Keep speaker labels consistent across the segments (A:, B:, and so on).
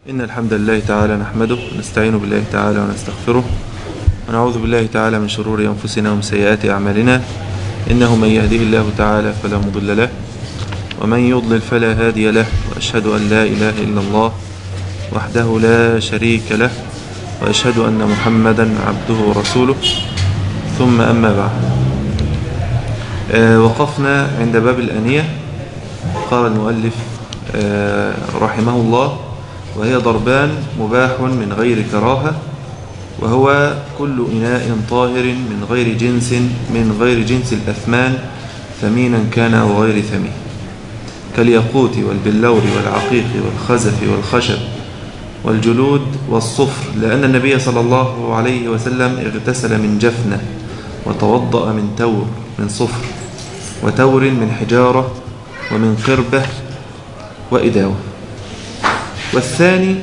A: إن الحمد لله تعالى نحمده ونستعين بالله تعالى ونستغفره ونعوذ بالله تعالى من شرور أنفسنا ومن سيئات أعمالنا إنه من يهده الله تعالى فلا مضل له ومن يضلل فلا هادي له وأشهد أن لا إله إلا الله وحده لا شريك له وأشهد أن محمدا عبده ورسوله ثم أما بعد آه وقفنا عند باب الأنية قال المؤلف آه رحمه الله وهي ضربان مباح من غير كراهة وهو كل إناء طاهر من غير جنس من غير جنس الأثمان ثمينا كان أو غير ثمين كالياقوت والبلور والعقيق والخزف والخشب والجلود والصفر لأن النبي صلى الله عليه وسلم اغتسل من جفنة وتوضأ من تور من صفر وتور من حجارة ومن قربة وإداوة والثاني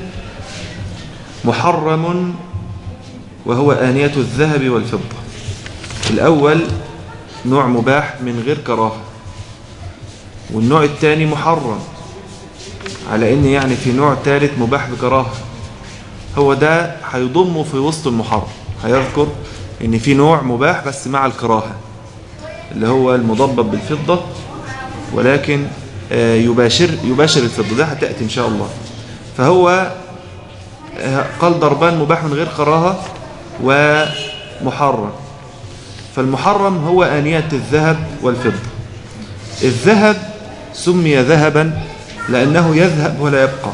A: محرم وهو آنية الذهب والفضة الأول نوع مباح من غير كراهة والنوع الثاني محرم على ان يعني في نوع ثالث مباح بكراهة هو ده هيضمه في وسط المحرم هيذكر ان في نوع مباح بس مع الكراهة اللي هو المضبب بالفضة ولكن يباشر يباشر الفضة ده هتأتي ان شاء الله فهو قال ضربان مباح من غير كراهة ومحرم فالمحرم هو آنية الذهب والفضة الذهب سمي ذهبا لأنه يذهب ولا يبقى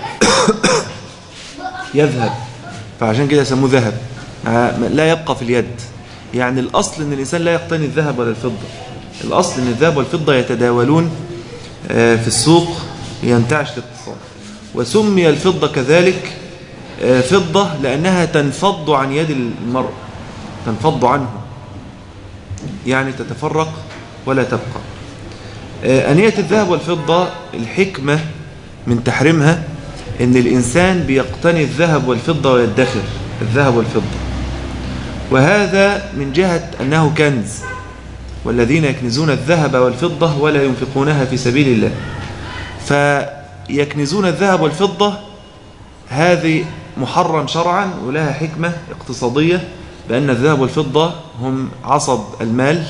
A: يذهب فعشان كده سموه ذهب لا يبقى في اليد يعني الأصل أن الإنسان لا يقتني الذهب ولا الفضة الأصل أن الذهب والفضة يتداولون في السوق ينتعش الاقتصاد وسمي الفضة كذلك فضة لأنها تنفض عن يد المرء تنفض عنه يعني تتفرق ولا تبقى أنية الذهب والفضة الحكمة من تحريمها أن الإنسان بيقتني الذهب والفضة ويدخر الذهب والفضة وهذا من جهة أنه كنز والذين يكنزون الذهب والفضة ولا ينفقونها في سبيل الله فيكنزون الذهب والفضة هذه محرم شرعا ولها حكمة اقتصادية بأن الذهب والفضة هم عصب المال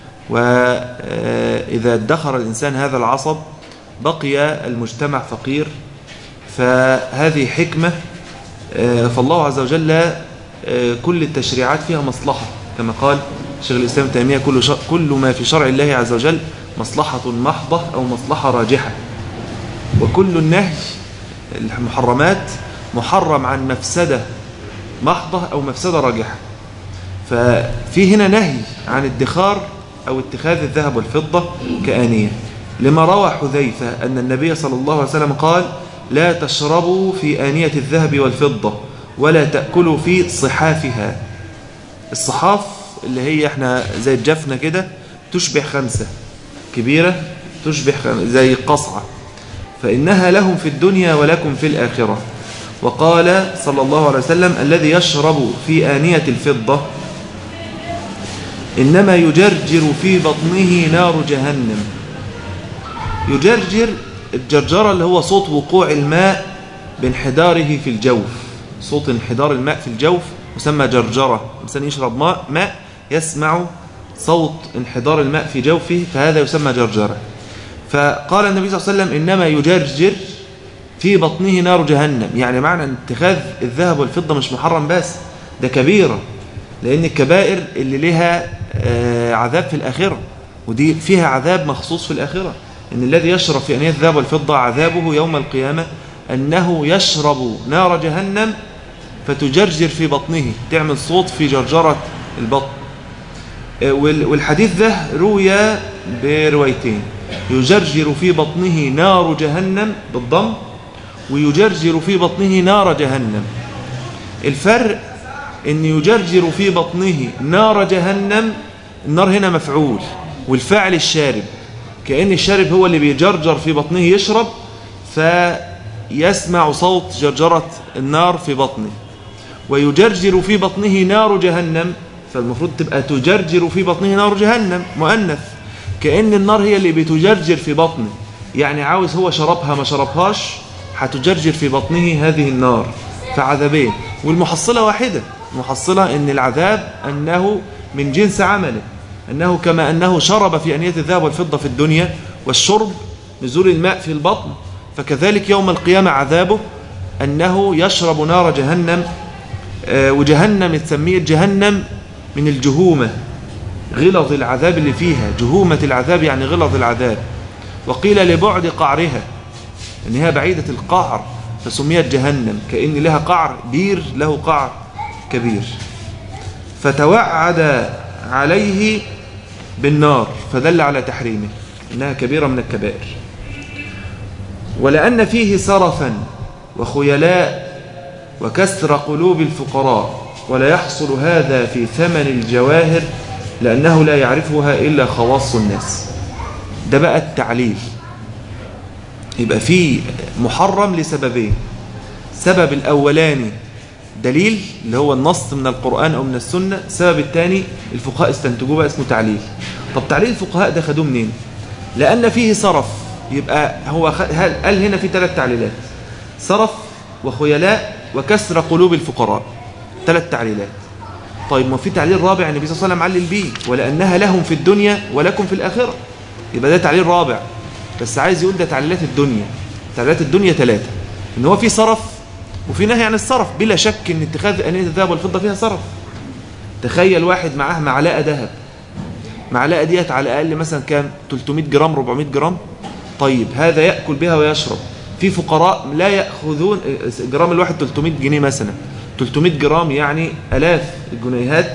A: وإذا ادخر الإنسان هذا العصب بقي المجتمع فقير فهذه حكمة فالله عز وجل كل التشريعات فيها مصلحة كما قال شيخ الإسلام تيمية كل, كل ما في شرع الله عز وجل مصلحة محضة أو مصلحة راجحة وكل النهي المحرمات محرم عن مفسدة محضة أو مفسدة راجحة ففي هنا نهي عن الادخار أو اتخاذ الذهب والفضة كآنية لما روى حذيفة أن النبي صلى الله عليه وسلم قال لا تشربوا في آنية الذهب والفضة ولا تأكلوا في صحافها الصحاف اللي هي احنا زي الجفنة كده تشبه خمسة كبيرة تشبه زي قصعة فإنها لهم في الدنيا ولكم في الآخرة وقال صلى الله عليه وسلم الذي يشرب في آنية الفضة إنما يجرجر في بطنه نار جهنم يجرجر الجرجرة اللي هو صوت وقوع الماء بانحداره في الجوف صوت انحدار الماء في الجوف مسمى جرجرة الإنسان يشرب ماء, ماء يسمع صوت انحدار الماء في جوفه فهذا يسمى جرجرة فقال النبي صلى الله عليه وسلم إنما يجرجر في بطنه نار جهنم يعني معنى ان اتخاذ الذهب والفضة مش محرم بس ده كبيرة لأن الكبائر اللي لها عذاب في الآخرة ودي فيها عذاب مخصوص في الآخرة إن الذي يشرب في أنية الذهب والفضة عذابه يوم القيامة أنه يشرب نار جهنم فتجرجر في بطنه تعمل صوت في جرجرة البطن والحديث ده روي بروايتين يجرجر في بطنه نار جهنم بالضم ويجرجر في بطنه نار جهنم الفرق ان يجرجر في بطنه نار جهنم النار هنا مفعول والفاعل الشارب كأن الشارب هو اللي بيجرجر في بطنه يشرب فيسمع صوت جرجرة النار في بطنه ويجرجر في بطنه نار جهنم فالمفروض تبقى تجرجر في بطنه نار جهنم مؤنث كأن النار هي اللي بتجرجر في بطنه يعني عاوز هو شربها ما شربهاش هتجرجر في بطنه هذه النار فعذابين والمحصلة واحدة المحصلة أن العذاب أنه من جنس عمله أنه كما أنه شرب في أنية الذهب والفضة في الدنيا والشرب نزول الماء في البطن فكذلك يوم القيامة عذابه أنه يشرب نار جهنم آه، وجهنم تسميه جهنم من الجهومة غلظ العذاب اللي فيها جهومة العذاب يعني غلظ العذاب وقيل لبعد قعرها أنها بعيدة القعر فسميت جهنم كأن لها قعر بير له قعر كبير فتوعد عليه بالنار فدل على تحريمه إنها كبيرة من الكبائر ولأن فيه سرفا وخيلاء وكسر قلوب الفقراء ولا يحصل هذا في ثمن الجواهر لأنه لا يعرفها إلا خواص الناس ده بقى التعليل يبقى فيه محرم لسببين سبب الأولاني دليل اللي هو النص من القرآن أو من السنة السبب الثاني الفقهاء استنتجوه بقى اسمه تعليل طب تعليل الفقهاء ده خدوه منين لأن فيه صرف يبقى هو قال هنا في ثلاث تعليلات صرف وخيلاء وكسر قلوب الفقراء ثلاث تعليلات طيب ما في تعليل رابع النبي صلى الله عليه وسلم علل بيه ولأنها لهم في الدنيا ولكم في الآخرة يبقى ده تعليل رابع بس عايز يقول ده تعليلات الدنيا تعليلات الدنيا ثلاثة ان هو في صرف وفي نهي عن الصرف بلا شك ان اتخاذ انيه الذهب والفضه فيها صرف تخيل واحد معاه معلقه ذهب معلقه ديت على الاقل مثلا كام 300 جرام 400 جرام طيب هذا ياكل بها ويشرب في فقراء لا ياخذون جرام الواحد 300 جنيه مثلا 300 جرام يعني الاف الجنيهات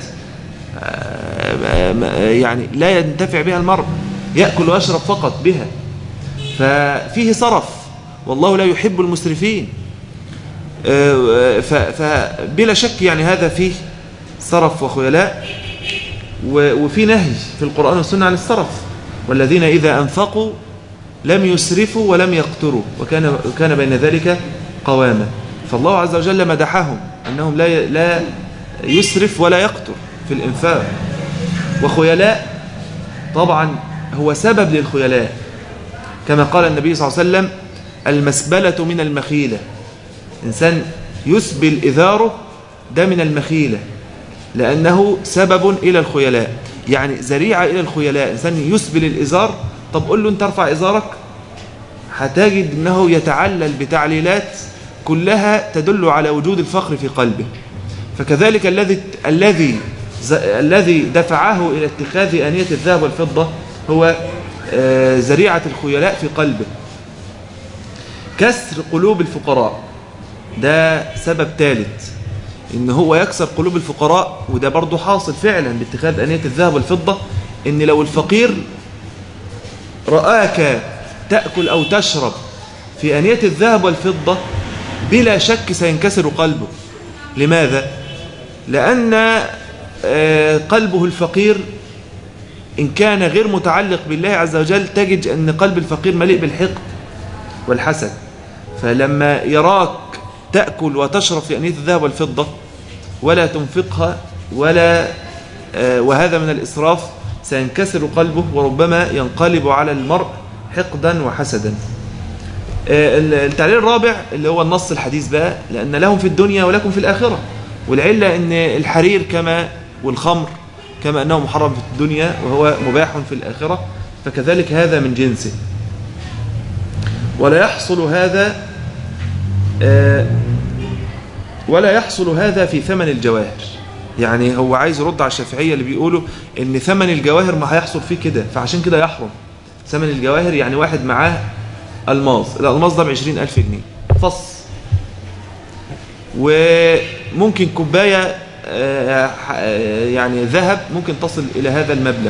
A: يعني لا ينتفع بها المرء ياكل ويشرب فقط بها ففيه صرف والله لا يحب المسرفين فبلا شك يعني هذا فيه صرف وخيلاء وفي نهي في القرآن والسنة عن الصرف والذين إذا أنفقوا لم يسرفوا ولم يقتروا وكان كان بين ذلك قواما فالله عز وجل مدحهم أنهم لا لا يسرف ولا يقتر في الإنفاق وخيلاء طبعا هو سبب للخيلاء كما قال النبي صلى الله عليه وسلم المسبلة من المخيلة إنسان يسبل إذاره ده من المخيلة لأنه سبب إلى الخيلاء يعني ذريعة إلى الخيلاء إنسان يسبل الإزار طب قل له أنت ارفع إزارك هتجد أنه يتعلل بتعليلات كلها تدل على وجود الفقر في قلبه فكذلك الذي الذي الذي دفعه إلى اتخاذ أنية الذهب والفضة هو آه، ذريعة الخيلاء في قلبه كسر قلوب الفقراء ده سبب ثالث ان هو يكسر قلوب الفقراء وده برضه حاصل فعلا باتخاذ أنية الذهب والفضة ان لو الفقير رآك تأكل أو تشرب في أنية الذهب والفضة بلا شك سينكسر قلبه لماذا؟ لأن آه، قلبه الفقير إن كان غير متعلق بالله عز وجل تجد أن قلب الفقير مليء بالحقد والحسد فلما يراك تأكل وتشرب في أنية الذهب والفضة ولا تنفقها ولا آه، وهذا من الإسراف سينكسر قلبه وربما ينقلب على المرء حقدا وحسدا آه، التعليل الرابع اللي هو النص الحديث بقى لأن لهم في الدنيا ولكم في الآخرة والعلة أن الحرير كما والخمر كما أنه محرم في الدنيا وهو مباح في الآخرة فكذلك هذا من جنسه ولا يحصل هذا آه، ولا يحصل هذا في ثمن الجواهر يعني هو عايز يرد على الشافعية اللي بيقولوا ان ثمن الجواهر ما هيحصل فيه كده فعشان كده يحرم ثمن الجواهر يعني واحد معاه الماظ الالماظ ده ب ألف جنيه فص وممكن كوباية آه، يعني ذهب ممكن تصل إلى هذا المبلغ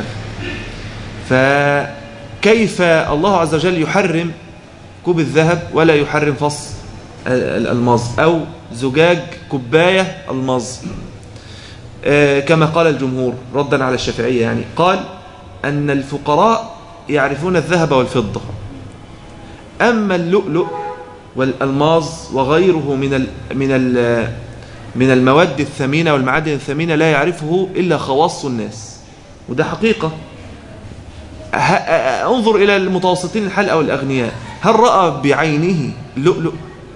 A: فكيف الله عز وجل يحرم كوب الذهب ولا يحرم فص الماظ أو زجاج كوباية الماظ آه، كما قال الجمهور ردا على الشافعية يعني قال أن الفقراء يعرفون الذهب والفضة أما اللؤلؤ والألماظ وغيره من ال من ال من المواد الثمينة والمعادن الثمينة لا يعرفه إلا خواص الناس وده حقيقة انظر إلى المتوسطين الحال أو الأغنياء هل رأى بعينه لؤلؤ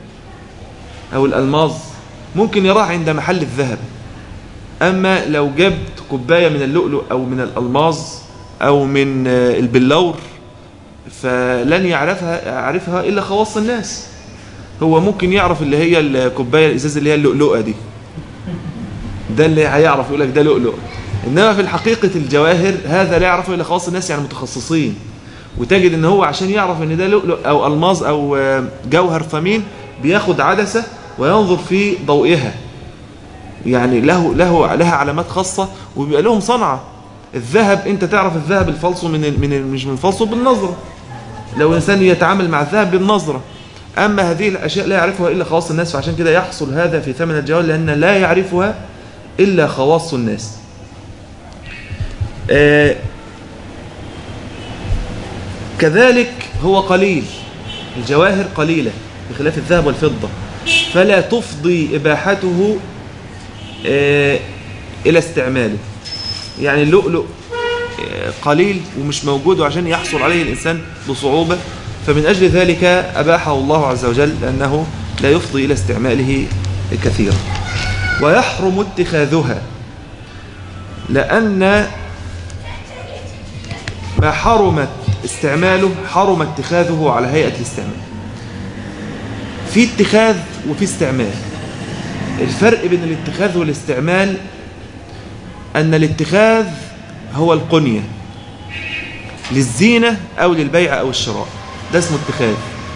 A: أو الألماظ ممكن يراه عند محل الذهب أما لو جبت كوباية من اللؤلؤ أو من الألماظ أو من البلور فلن يعرفها يعرفها إلا خواص الناس هو ممكن يعرف اللي هي الكوباية الإزاز اللي هي اللؤلؤة دي ده اللي هيعرف يقول لك ده لؤلؤ إنما في الحقيقة الجواهر هذا لا يعرفه إلا خواص الناس يعني متخصصين وتجد إن هو عشان يعرف إن ده لؤلؤ أو ألماظ أو جوهر ثمين بياخد عدسة وينظر في ضوئها يعني له له لها علامات خاصة وبيبقى لهم صنعة الذهب انت تعرف الذهب الفلسو من من مش من الفلسو بالنظرة لو انسان يتعامل مع الذهب بالنظرة اما هذه الاشياء لا يعرفها الا خواص الناس فعشان كده يحصل هذا في ثمن الجوال لان لا يعرفها الا خواص الناس آه كذلك هو قليل الجواهر قليلة بخلاف الذهب والفضة فلا تفضي إباحته آه إلى استعماله يعني اللؤلؤ آه قليل ومش موجود وعشان يحصل عليه الإنسان بصعوبة فمن أجل ذلك أباحه الله عز وجل لأنه لا يفضي إلى استعماله كثيرا ويحرم اتخاذها لأن ما حرمت استعماله حرم اتخاذه على هيئة الاستعمال في اتخاذ وفي استعمال الفرق بين الاتخاذ والاستعمال أن الاتخاذ هو القنية للزينة أو للبيع أو الشراء ده اسمه اتخاذ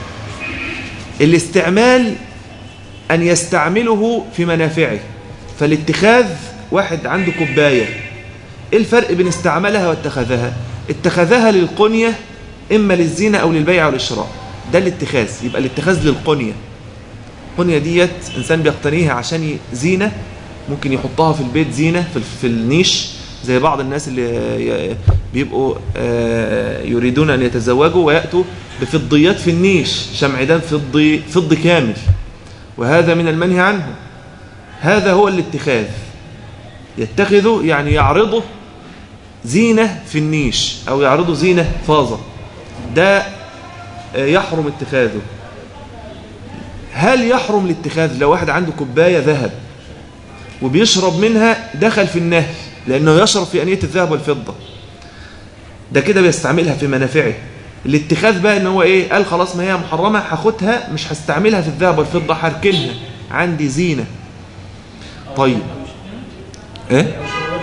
A: الاستعمال أن يستعمله في منافعه فالاتخاذ واحد عنده كوباية ايه الفرق بين استعملها واتخذها اتخذها للقنية إما للزينة أو للبيع أو للشراء ده الاتخاذ يبقى الاتخاذ للقنية القنية ديت إنسان بيقتنيها عشان زينة ممكن يحطها في البيت زينة في, في النيش زي بعض الناس اللي بيبقوا يريدون أن يتزوجوا ويأتوا بفضيات في النيش شمعدان فضي, فضي كامل وهذا من المنهي عنه هذا هو الاتخاذ يتخذه يعني يعرضه زينة في النيش أو يعرضوا زينة فاضة ده يحرم اتخاذه هل يحرم الاتخاذ لو واحد عنده كوباية ذهب وبيشرب منها دخل في النهي لأنه يشرب في أنية الذهب والفضة ده كده بيستعملها في منافعه الاتخاذ بقى ان هو ايه قال خلاص ما هي محرمة هاخدها مش هستعملها في الذهب والفضة هركنها عندي زينة طيب ايه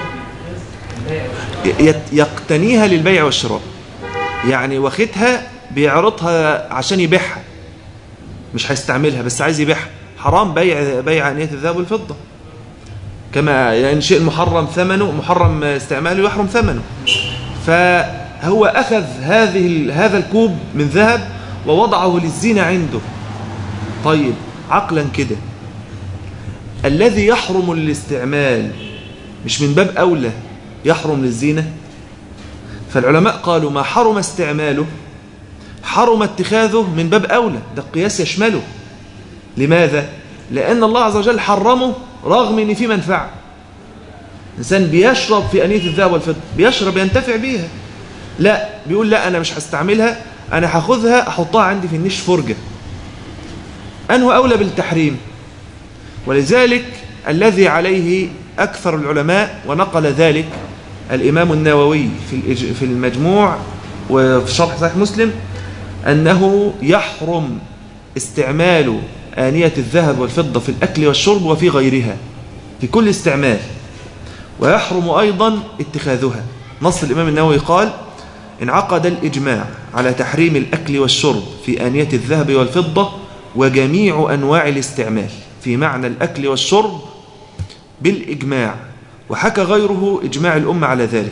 A: يقتنيها للبيع والشراء يعني واخدها بيعرضها عشان يبيعها مش هيستعملها بس عايز يبيعها حرام بيع بيع انيه الذهب والفضه كما يعني شيء محرم ثمنه محرم استعماله يحرم ثمنه فهو اخذ هذه هذا الكوب من ذهب ووضعه للزينه عنده طيب عقلا كده الذي يحرم الاستعمال مش من باب اولى يحرم للزينة فالعلماء قالوا ما حرم استعماله حرم اتخاذه من باب أولى ده القياس يشمله لماذا؟ لأن الله عز وجل حرمه رغم أن في منفعة إنسان بيشرب في أنية الذهب والفضة بيشرب ينتفع بيها لا بيقول لا أنا مش هستعملها أنا هاخذها أحطها عندي في النيش فرجة أنه أولى بالتحريم ولذلك الذي عليه أكثر العلماء ونقل ذلك الإمام النووي في في المجموع وفي شرح صحيح مسلم أنه يحرم استعمال آنية الذهب والفضة في الأكل والشرب وفي غيرها في كل استعمال ويحرم أيضا اتخاذها نص الإمام النووي قال انعقد الإجماع على تحريم الأكل والشرب في آنية الذهب والفضة وجميع أنواع الاستعمال في معنى الأكل والشرب بالإجماع وحكى غيره إجماع الأمة على ذلك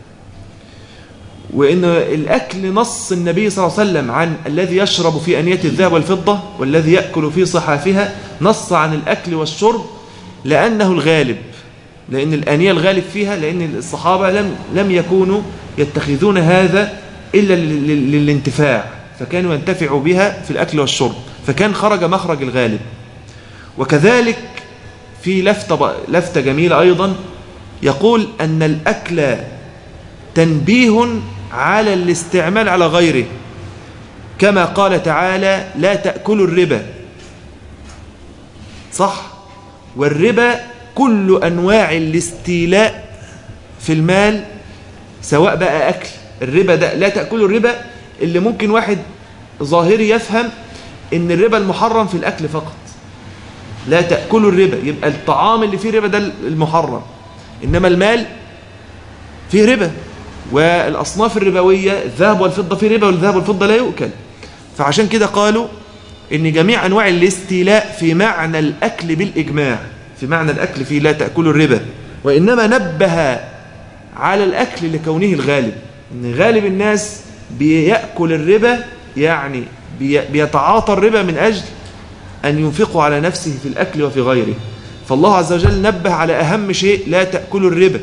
A: وإن الأكل نص النبي صلى الله عليه وسلم عن الذي يشرب في أنية الذهب والفضة والذي يأكل في صحافها نص عن الأكل والشرب لأنه الغالب لأن الأنية الغالب فيها لأن الصحابة لم, لم يكونوا يتخذون هذا إلا للانتفاع فكانوا ينتفعوا بها في الأكل والشرب فكان خرج مخرج الغالب وكذلك في لفتة, لفتة جميلة أيضا يقول أن الأكل تنبيه على الاستعمال على غيره كما قال تعالى لا تأكلوا الربا صح والربا كل أنواع الاستيلاء في المال سواء بقى أكل الربا ده لا تأكلوا الربا اللي ممكن واحد ظاهري يفهم ان الربا المحرم في الأكل فقط لا تأكلوا الربا يبقى الطعام اللي فيه ربا ده المحرم إنما المال فيه ربا والأصناف الربوية الذهب والفضة فيه ربا والذهب والفضة لا يؤكل فعشان كده قالوا إن جميع أنواع الاستيلاء في معنى الأكل بالإجماع في معنى الأكل فيه لا تأكلوا الربا وإنما نبه على الأكل لكونه الغالب إن غالب الناس بيأكل الربا يعني بيتعاطى الربا من أجل أن ينفقوا على نفسه في الأكل وفي غيره فالله عز وجل نبه على أهم شيء لا تأكلوا الربا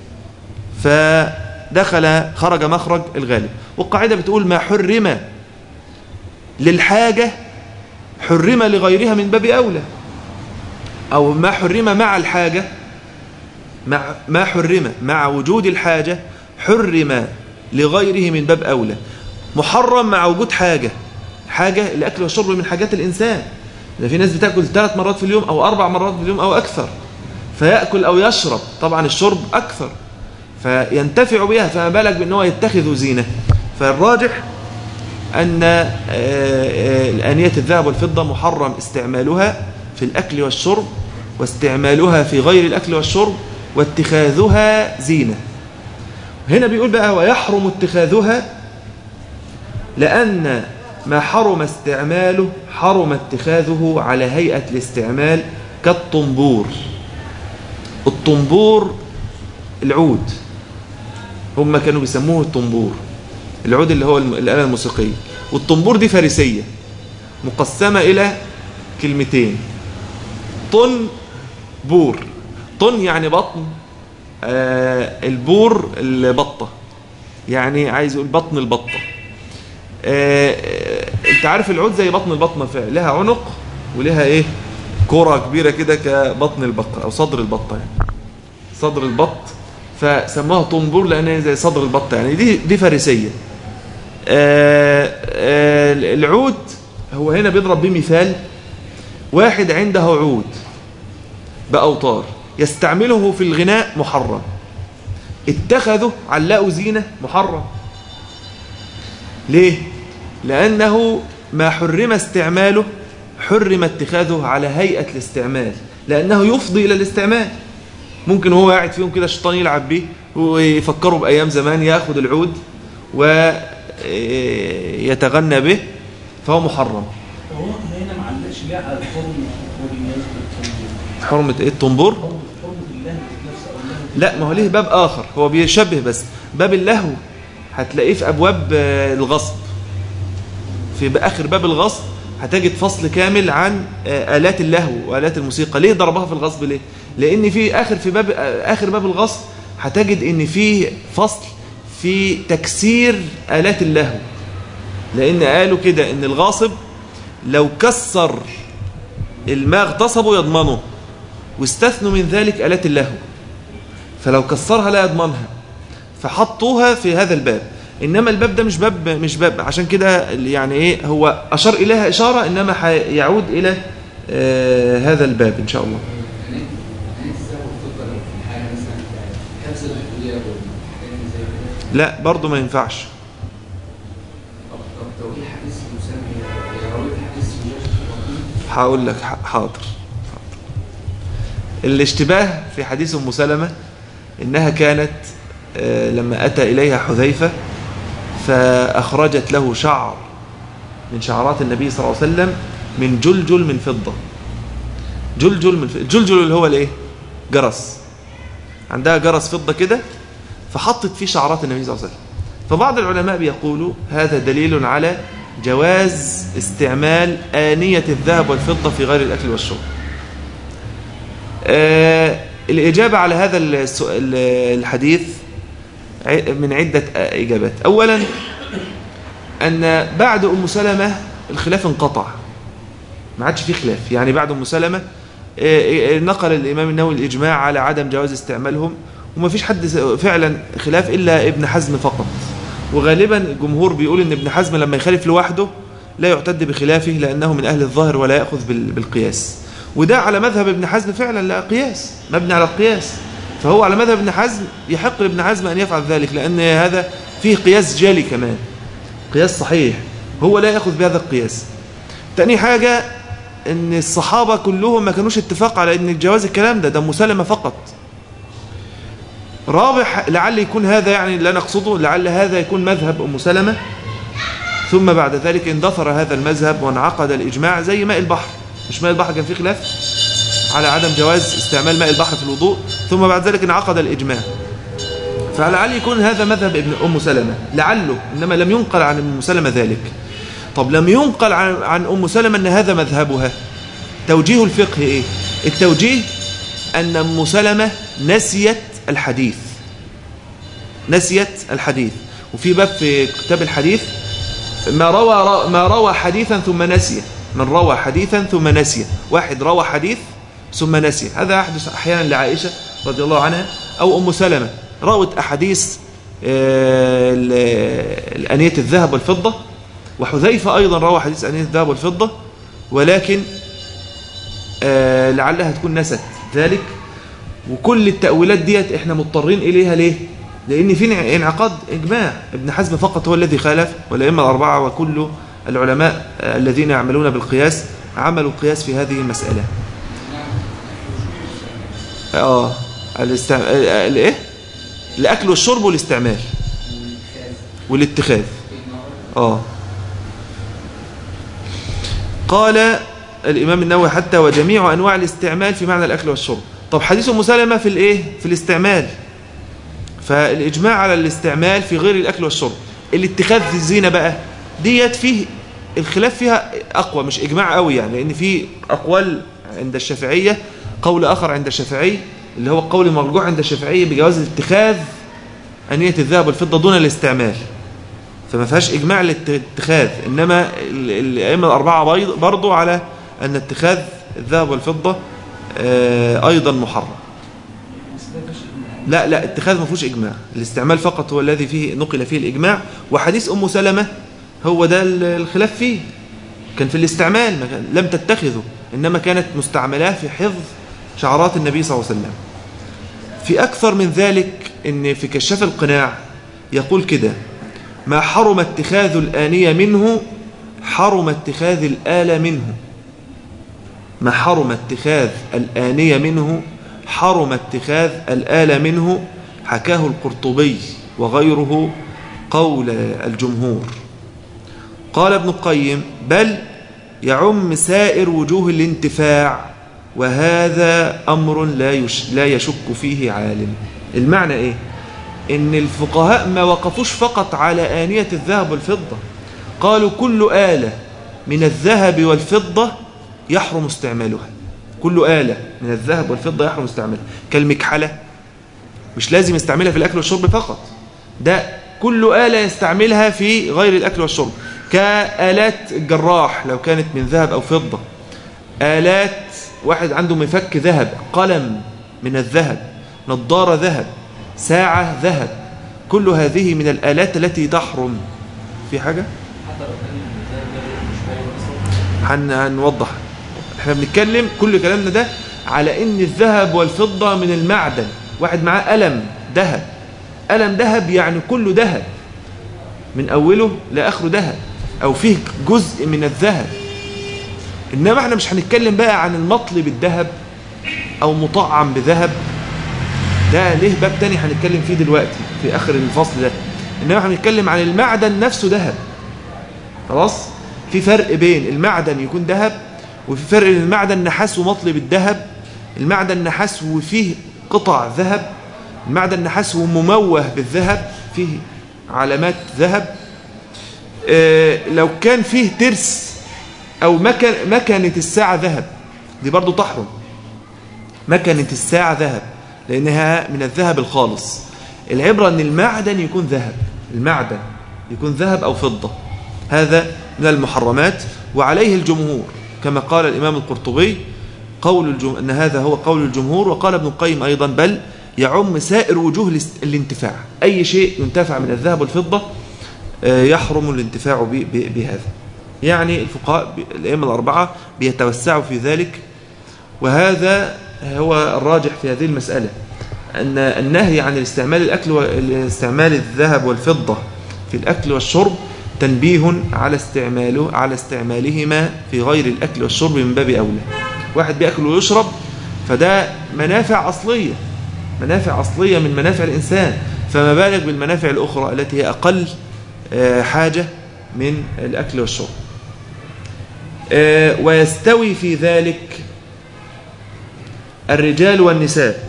A: فدخل خرج مخرج الغالب والقاعدة بتقول ما حرم للحاجة حرم لغيرها من باب أولى أو ما حرم مع الحاجة مع ما حرم مع وجود الحاجة حرم لغيره من باب أولى محرم مع وجود حاجة حاجة الأكل والشرب من حاجات الإنسان ده في ناس بتاكل ثلاث مرات في اليوم او اربع مرات في اليوم او اكثر فياكل او يشرب طبعا الشرب اكثر فينتفع بها فما بالك بان هو يتخذ زينه فالراجح ان انيه الذهب والفضه محرم استعمالها في الاكل والشرب واستعمالها في غير الاكل والشرب واتخاذها زينه هنا بيقول بقى ويحرم اتخاذها لأن ما حرم استعماله حرم اتخاذه على هيئة الاستعمال كالطنبور الطنبور العود هم كانوا بيسموه الطنبور العود اللي هو الآلة الموسيقية والطنبور دي فارسية مقسمة إلى كلمتين طن بور طن يعني بطن آه البور البطة يعني عايز يقول بطن البطة آه انت عارف العود زي بطن البطنة فعلا لها عنق ولها ايه كرة كبيرة كده كبطن البطة او صدر البطة يعني صدر البط فسموها طنبور لانها زي صدر البطة يعني دي دي فارسية آه آه العود هو هنا بيضرب بيه مثال واحد عنده عود بأوتار يستعمله في الغناء محرم اتخذه علقوا زينة محرم ليه؟ لأنه ما حرم استعماله حرم اتخاذه على هيئة الاستعمال لأنه يفضي إلى الاستعمال ممكن هو قاعد فيهم كده الشيطان يلعب بيه ويفكروا بأيام زمان ياخد العود ويتغنى به فهو محرم
B: هو هنا ما علقش ليه على الحرمه وبالنسبه للتنبور
A: حرمة ايه الطنبور
B: حرمه حرمه الله نفسه او الله
A: لا ما هو ليه باب آخر هو بيشبه بس باب اللهو هتلاقيه في أبواب آه، الغصب في آخر باب الغصب هتجد فصل كامل عن آه، آلات اللهو وآلات الموسيقى ليه ضربها في الغصب ليه لأن في آخر في باب آه، آخر باب الغصب هتجد إن في فصل في تكسير آلات اللهو لأن قالوا كده إن الغاصب لو كسر الماء اغتصبه يضمنه واستثنوا من ذلك آلات اللهو فلو كسرها لا يضمنها فحطوها في هذا الباب انما الباب ده مش باب مش باب عشان كده يعني ايه هو اشار اليها اشاره انما يعود الى آه هذا الباب ان شاء الله لا برضه ما ينفعش هقول لك ح- حاضر حاضر. الاشتباه في حديث ام سلمة انها كانت آه، لما اتى اليها حذيفة فاخرجت له شعر من شعرات النبي صلى الله عليه وسلم من جلجل من فضة جلجل من فضة. الجلجل اللي هو الايه جرس عندها جرس فضة كده فحطت فيه شعرات النبي صلى الله عليه وسلم فبعض العلماء بيقولوا هذا دليل على جواز استعمال آنية الذهب والفضة في غير الأكل والشرب آه الإجابة على هذا السؤال الحديث ع- من عدة إجابات أولا أن بعد أم سلمة الخلاف انقطع ما عادش فيه خلاف يعني بعد أم سلمة آه، آه، نقل الإمام النووي الإجماع على عدم جواز استعمالهم وما فيش حد س- فعلا خلاف إلا ابن حزم فقط وغالبا الجمهور بيقول ان ابن حزم لما يخالف لوحده لا يعتد بخلافه لأنه من أهل الظاهر ولا يأخذ بال- بالقياس وده على مذهب ابن حزم فعلا لا قياس مبني على القياس فهو على مذهب ابن حزم يحق لابن حزم أن يفعل ذلك لأن هذا فيه قياس جالي كمان قياس صحيح هو لا يأخذ بهذا القياس تاني حاجة ان الصحابة كلهم ما كانوش اتفاق على ان الجواز الكلام ده ده مسلمة فقط رابع لعل يكون هذا يعني اللي انا اقصده لعل هذا يكون مذهب ام سلمة ثم بعد ذلك اندثر هذا المذهب وانعقد الاجماع زي ماء البحر مش ماء البحر كان فيه خلاف على عدم جواز استعمال ماء البحر في الوضوء ثم بعد ذلك انعقد الاجماع فلعل يكون هذا مذهب ابن ام سلمة لعله انما لم ينقل عن ام سلمة ذلك طب لم ينقل عن, عن ام سلمة ان هذا مذهبها توجيه الفقه ايه التوجيه ان ام سلمة نسيت الحديث نسيت الحديث وفي باب في كتاب الحديث ما روى ما روى حديثا ثم نسي من روى حديثا ثم نسي واحد روى حديث ثم نسي هذا يحدث احيانا لعائشه رضي الله عنها او ام سلمة روت احاديث الانيه الذهب والفضه وحذيفه ايضا روى حديث انيه الذهب والفضه ولكن لعلها تكون نست ذلك وكل التأويلات ديت احنا مضطرين إليها ليه لأن في انعقاد إجماع ابن حزم فقط هو الذي خالف والأئمة الأربعة وكل العلماء الذين يعملون بالقياس عملوا القياس في هذه المسألة اه الاستعمال الايه الاكل والشرب والاستعمال والاتخاذ اه قال الامام النووي حتى وجميع انواع الاستعمال في معنى الاكل والشرب طب حديث ام سلمة في الايه في الاستعمال فالاجماع على الاستعمال في غير الاكل والشرب الاتخاذ الزينه بقى ديت فيه الخلاف فيها اقوى مش اجماع قوي يعني لان في اقوال عند الشافعيه قول اخر عند الشافعي اللي هو القول المرجوح عند الشافعي بجواز اتخاذ انيه الذهب والفضه دون الاستعمال فما فيهاش اجماع للاتخاذ انما الائمه الاربعه برضو على ان اتخاذ الذهب والفضه ايضا محرم لا لا اتخاذ ما فيهوش اجماع الاستعمال فقط هو الذي فيه نقل فيه الاجماع وحديث ام سلمة هو ده الخلاف فيه كان في الاستعمال ما كان لم تتخذه انما كانت مستعملاه في حفظ شعارات النبي صلى الله عليه وسلم في اكثر من ذلك ان في كشاف القناع يقول كده ما حرم اتخاذ الآنية منه حرم اتخاذ الآلة منه ما حرم اتخاذ الآنية منه حرم اتخاذ الآلة منه حكاه القرطبي وغيره قول الجمهور قال ابن القيم بل يعم سائر وجوه الانتفاع وهذا أمر لا, يش لا يشك فيه عالم المعنى إيه؟ إن الفقهاء ما وقفوش فقط على آنية الذهب والفضة قالوا كل آلة من الذهب والفضة يحرم استعمالها كل آلة من الذهب والفضة يحرم استعمالها كالمكحلة مش لازم يستعملها في الأكل والشرب فقط ده كل آلة يستعملها في غير الأكل والشرب كآلات الجراح لو كانت من ذهب أو فضة آلات واحد عنده مفك ذهب قلم من الذهب نظارة ذهب ساعة ذهب كل هذه من الآلات التي تحرم في حاجة؟ هن هنوضح احنا بنتكلم كل كلامنا ده على ان الذهب والفضة من المعدن واحد معاه قلم ذهب قلم ذهب يعني كله ذهب من اوله لاخره ذهب او فيه جزء من الذهب انما احنا مش هنتكلم بقى عن المطل بالذهب او مطعم بذهب ده ليه باب تاني هنتكلم فيه دلوقتي في اخر الفصل ده انما هنتكلم عن المعدن نفسه ذهب خلاص في فرق بين المعدن يكون ذهب وفي فرق بين المعدن نحاس ومطل بالذهب المعدن نحاس وفيه قطع ذهب المعدن نحاس ومموه بالذهب فيه علامات ذهب اه لو كان فيه ترس او مكن مكنه الساعه ذهب دي برضو تحرم مكنه الساعه ذهب لانها من الذهب الخالص العبره ان المعدن يكون ذهب المعدن يكون ذهب او فضه هذا من المحرمات وعليه الجمهور كما قال الامام القرطبي قول الجم... ان هذا هو قول الجمهور وقال ابن القيم ايضا بل يعم سائر وجوه الانتفاع اي شيء ينتفع من الذهب والفضه يحرم الانتفاع بهذا يعني الفقهاء الائمه الاربعه بيتوسعوا في ذلك وهذا هو الراجح في هذه المسألة أن النهي عن الاستعمال الأكل واستعمال الذهب والفضة في الأكل والشرب تنبيه على استعماله على استعمالهما في غير الأكل والشرب من باب أولى واحد بيأكل ويشرب فده منافع أصلية منافع أصلية من منافع الإنسان فما بالك بالمنافع الأخرى التي هي أقل آه، حاجة من الأكل والشرب آه، ويستوي في ذلك الرجال والنساء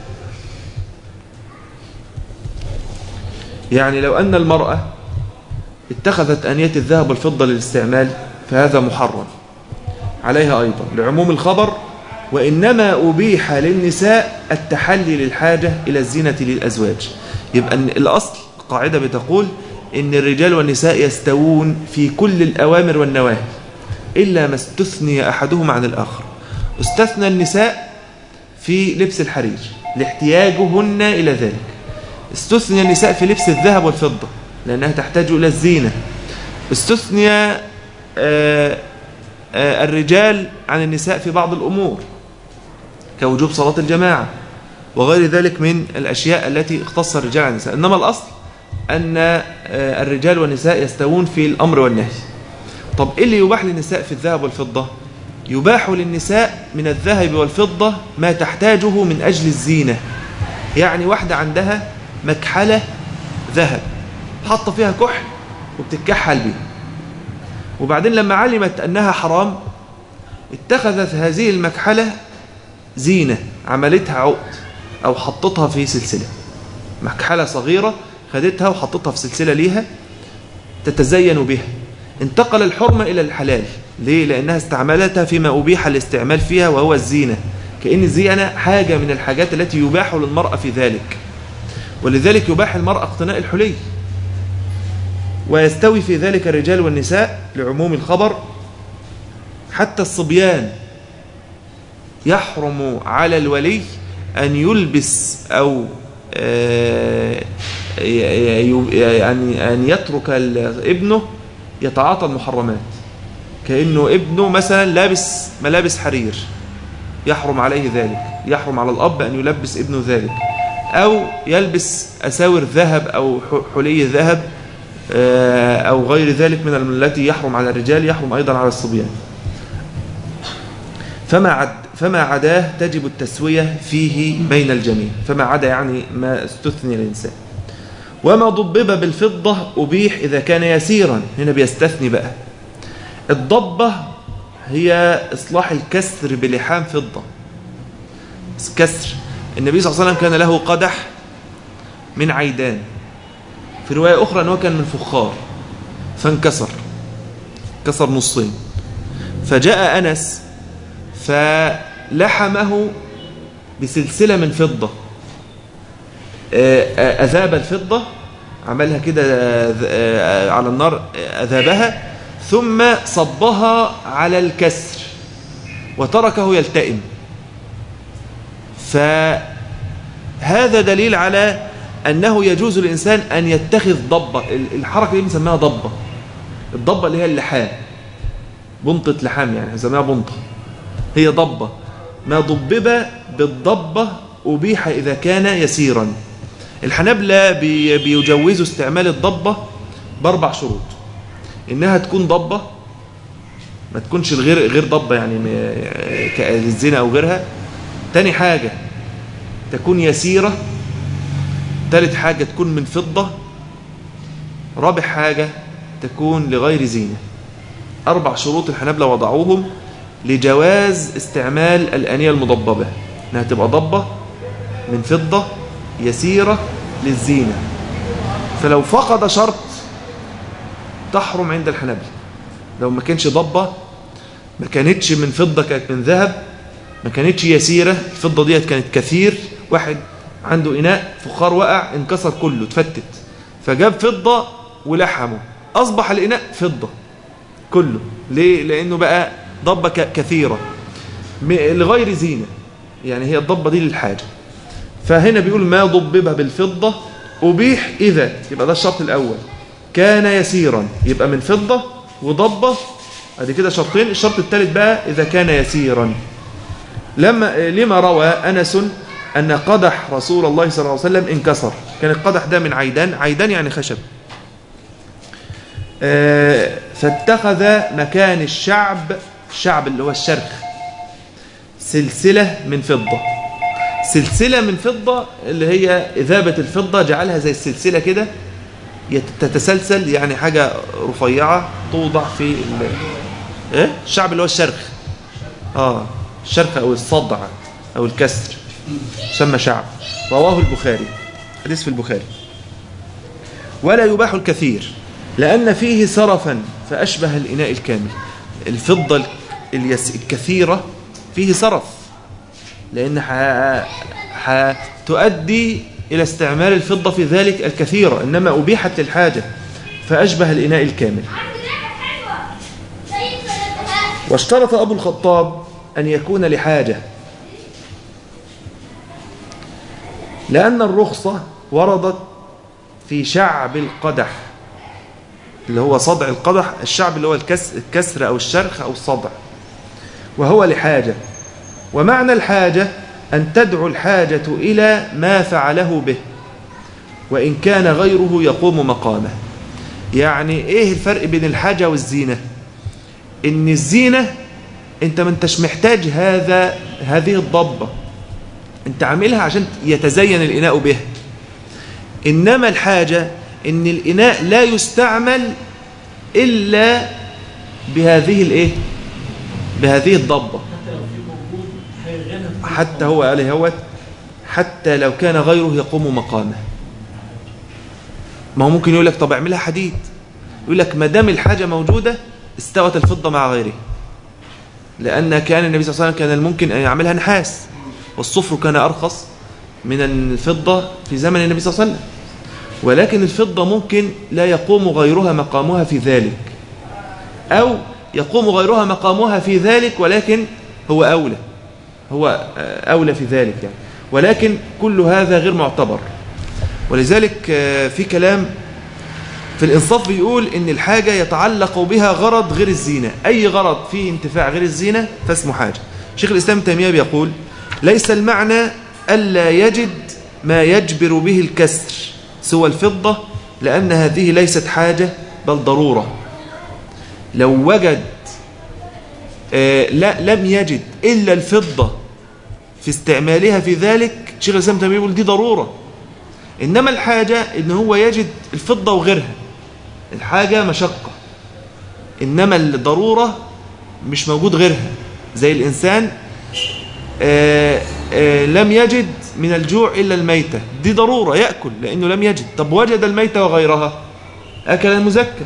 A: يعني لو أن المرأة اتخذت أنية الذهب والفضة للاستعمال فهذا محرم عليها أيضا لعموم الخبر وإنما أبيح للنساء التحلي للحاجة إلى الزينة للأزواج يبقى الأصل قاعدة بتقول إن الرجال والنساء يستوون في كل الأوامر والنواهي إلا ما استثني أحدهما عن الآخر استثنى النساء في لبس الحرير لاحتياجهن إلى ذلك استثني النساء في لبس الذهب والفضة لأنها تحتاج إلى الزينة استثني آه، آه، الرجال عن النساء في بعض الأمور كوجوب صلاة الجماعة وغير ذلك من الأشياء التي اختص الرجال عن النساء إنما الأصل أن آه، الرجال والنساء يستوون في الأمر والنهي طب إيه اللي يباح للنساء في الذهب والفضة يباح للنساء من الذهب والفضة ما تحتاجه من أجل الزينة يعني واحدة عندها مكحلة ذهب حاطة فيها كحل وبتتكحل بيه وبعدين لما علمت أنها حرام اتخذت هذه المكحلة زينة عملتها عقد أو حطتها في سلسلة مكحلة صغيرة خدتها وحطتها في سلسلة ليها تتزين بها انتقل الحرمة إلى الحلال ليه؟ لأنها استعملتها فيما أبيح الاستعمال فيها وهو الزينة كأن الزينة حاجة من الحاجات التي يباح للمرأة في ذلك ولذلك يباح المرأة اقتناء الحلي ويستوي في ذلك الرجال والنساء لعموم الخبر حتى الصبيان يحرم على الولي أن يلبس أو آه، يعني أن يترك ابنه يتعاطى المحرمات كأنه ابنه مثلا لابس ملابس حرير يحرم عليه ذلك يحرم على الأب أن يلبس ابنه ذلك أو يلبس أساور ذهب أو حلي ذهب آه، أو غير ذلك من التي يحرم على الرجال يحرم أيضا على الصبيان فما عد فما عداه تجب التسوية فيه بين الجميع فما عدا يعني ما استثني الإنسان وما ضبب بالفضة أبيح إذا كان يسيرا هنا بيستثني بقى الضبة هي إصلاح الكسر بلحام فضة كسر النبي صلى الله عليه وسلم كان له قدح من عيدان في رواية أخرى أنه كان من فخار فانكسر كسر نصين فجاء أنس فلحمه بسلسلة من فضة آه، آه، أذاب الفضة عملها كده آه، على النار أذابها ثم صبها على الكسر وتركه يلتئم فهذا دليل على أنه يجوز للإنسان أن يتخذ ضبة الحركة دي بنسميها ضبة الضبة اللي هي اللحام بنطة لحام يعني بنسميها بنطة هي ضبة ما ضبب بالضبة أبيح إذا كان يسيرا الحنابلة بيجوزوا استعمال الضبة بأربع شروط إنها تكون ضبة ما تكونش الغير غير ضبة يعني للزنا أو غيرها تاني حاجة تكون يسيرة ثالث حاجة تكون من فضة رابع حاجة تكون لغير زينة أربع شروط الحنابلة وضعوهم لجواز استعمال الأنية المضببة أنها تبقى ضبة من فضة يسيرة للزينة فلو فقد شرط تحرم عند الحنابلة لو ما كانش ضبة ما كانتش من فضة كانت من ذهب ما كانتش يسيرة الفضة ديت كانت كثير واحد عنده إناء فخار وقع انكسر كله تفتت فجاب فضة ولحمه أصبح الإناء فضة كله ليه؟ لأنه بقى ضبة كثيرة لغير زينة يعني هي الضبة دي للحاجة فهنا بيقول ما ضبب بالفضة أبيح إذا يبقى ده الشرط الأول كان يسيرا يبقى من فضة وضبة ادي كده شرطين الشرط الثالث بقى إذا كان يسيرا لما لما روى أنس أن قدح رسول الله صلى الله عليه وسلم انكسر كان القدح ده من عيدان عيدان يعني خشب آه، فاتخذ مكان الشعب الشعب اللي هو الشرخ سلسلة من فضة سلسلة من فضة اللي هي إذابة الفضة جعلها زي السلسلة كده يت- تتسلسل يعني حاجة رفيعة توضع في ال... إيه؟ الشعب اللي هو الشرخ آه الشرخ أو الصدع أو الكسر يسمى شعب رواه البخاري حديث في البخاري ولا يباح الكثير لأن فيه سرفا فأشبه الإناء الكامل الفضة اليس- الكثيرة فيه سرف لأن تؤدي إلى استعمال الفضة في ذلك الكثيرة إنما أبيحت للحاجة فأشبه الإناء الكامل واشترط أبو الخطاب أن يكون لحاجة لأن الرخصة وردت في شعب القدح اللي هو صدع القدح الشعب اللي هو الكس- الكسر أو الشرخ أو الصدع وهو لحاجة ومعنى الحاجة أن تدعو الحاجة إلى ما فعله به وإن كان غيره يقوم مقامه يعني إيه الفرق بين الحاجة والزينة إن الزينة أنت ما انتش محتاج هذا هذه الضبة أنت عاملها عشان يتزين الإناء به إنما الحاجة إن الإناء لا يستعمل إلا بهذه الإيه بهذه الضبة
B: حتى لو في موجود هيغيرها في
A: حتى هو قال هوت حتى لو كان غيره يقوم مقامه ما هو ممكن يقول لك طب اعملها حديد يقول لك ما دام الحاجة موجودة استوت الفضة مع غيره لأن كان النبي صلى الله عليه وسلم كان الممكن أن يعملها نحاس والصفر كان أرخص من الفضة في زمن النبي صلى الله عليه وسلم ولكن الفضة ممكن لا يقوم غيرها مقامها في ذلك أو يقوم غيرها مقامها في ذلك ولكن هو أولى هو أولى في ذلك يعني ولكن كل هذا غير معتبر ولذلك آه، في كلام في الإنصاف بيقول إن الحاجة يتعلق بها غرض غير الزينة أي غرض فيه انتفاع غير الزينة فاسمه حاجة شيخ الإسلام تيمية بيقول ليس المعنى ألا يجد ما يجبر به الكسر سوى الفضة لأن هذه ليست حاجة بل ضرورة لو وجد آه، لا لم يجد إلا الفضة في استعمالها في ذلك شيخ الإسلام تيمية بيقول دي ضرورة إنما الحاجة إن هو يجد الفضة وغيرها الحاجة مشقة إنما الضرورة مش موجود غيرها زي الإنسان آه، آه، لم يجد من الجوع إلا الميتة دي ضرورة يأكل لأنه لم يجد طب وجد الميتة وغيرها أكل المزكى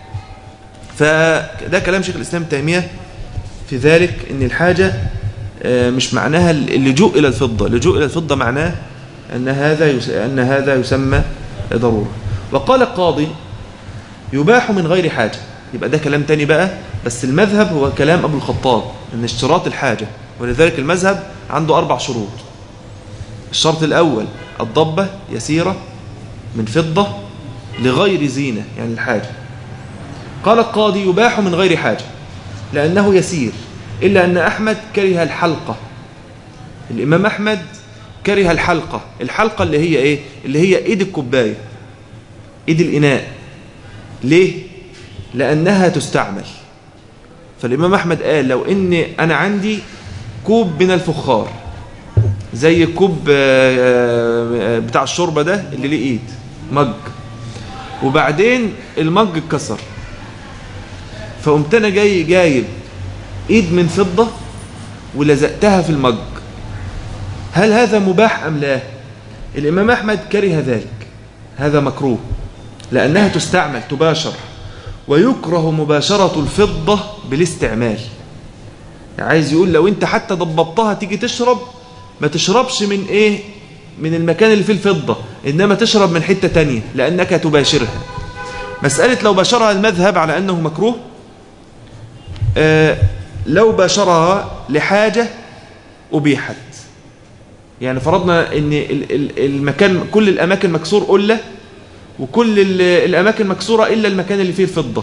A: فده كلام شيخ الإسلام تيمية في ذلك ان الحاجة آه، مش معناها اللجوء إلى الفضة اللجوء إلى الفضة معناه أن هذا يس... أن هذا يسمى ضرورة وقال القاضي يباح من غير حاجة يبقى ده كلام تاني بقى بس المذهب هو كلام أبو الخطاب أن اشتراط الحاجة ولذلك المذهب عنده أربع شروط الشرط الأول الضبة يسيرة من فضة لغير زينة يعني الحاجة قال القاضي يباح من غير حاجة لأنه يسير إلا أن أحمد كره الحلقة الإمام أحمد كره الحلقة الحلقة اللي هي إيه اللي هي إيد الكوباية إيد الإناء ليه لأنها تستعمل فالإمام أحمد قال لو إن أنا عندي كوب من الفخار زي الكوب آه، آه، بتاع الشوربة ده اللي ليه إيد مج وبعدين المج اتكسر فقمت انا جاي جايب ايد من فضة ولزقتها في المج هل هذا مباح ام لا الامام احمد كره ذلك هذا مكروه لانها تستعمل تباشر ويكره مباشرة الفضة بالاستعمال عايز يقول لو انت حتى ضبطتها تيجي تشرب ما تشربش من ايه من المكان اللي فيه الفضة انما تشرب من حتة تانية لانك تباشرها مسألة لو باشرها المذهب على انه مكروه آه، لو باشرها لحاجة أبيحت يعني فرضنا ان ال- ال- المكان كل الاماكن مكسور قله وكل ال- الاماكن مكسوره الا المكان اللي فيه الفضه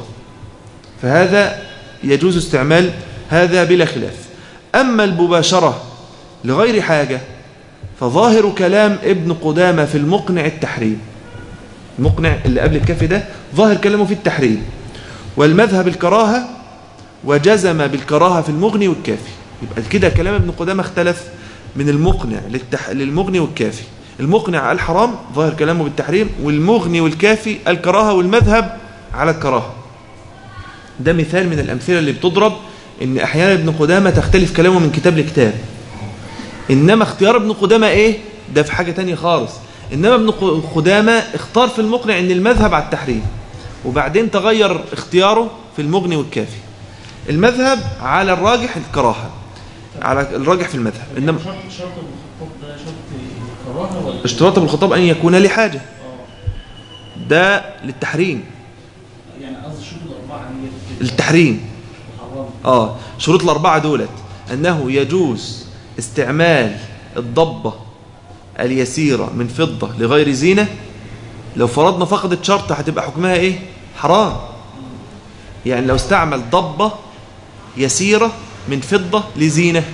A: فهذا يجوز استعمال هذا بلا خلاف اما المباشره لغير حاجة فظاهر كلام ابن قدامة في المقنع التحريم المقنع اللي قبل الكافي ده ظاهر كلامه في التحريم والمذهب الكراهة وجزم بالكراهة في المغني والكافي يبقى كده كلام ابن قدامة اختلف من المقنع للتح... للمغني والكافي المقنع الحرام ظاهر كلامه بالتحريم والمغني والكافي الكراهة والمذهب على الكراهة ده مثال من الأمثلة اللي بتضرب ان احيانا ابن قدامة تختلف كلامه من كتاب لكتاب انما اختيار ابن قدامة ايه ده في حاجة تانية خالص انما ابن قدامة اختار في المقنع ان المذهب على التحريم وبعدين تغير اختياره في المغني والكافي المذهب على الراجح الكراهة على الراجح في المذهب انما
B: شرط شرط الخطاب ده شرط كراهه ولا
A: اشتراط بالخطاب ان يكون لحاجة
B: اه
A: ده للتحريم
B: يعني قصدي شروط الاربعه هي كده
A: التحريم
B: حرام
A: اه شروط الأربعة دولت أنه يجوز استعمال الضبة اليسيرة من فضة لغير زينة لو فرضنا فقدت شرط هتبقى حكمها ايه حرام يعني لو استعمل ضبة يسيرة من فضة لزينة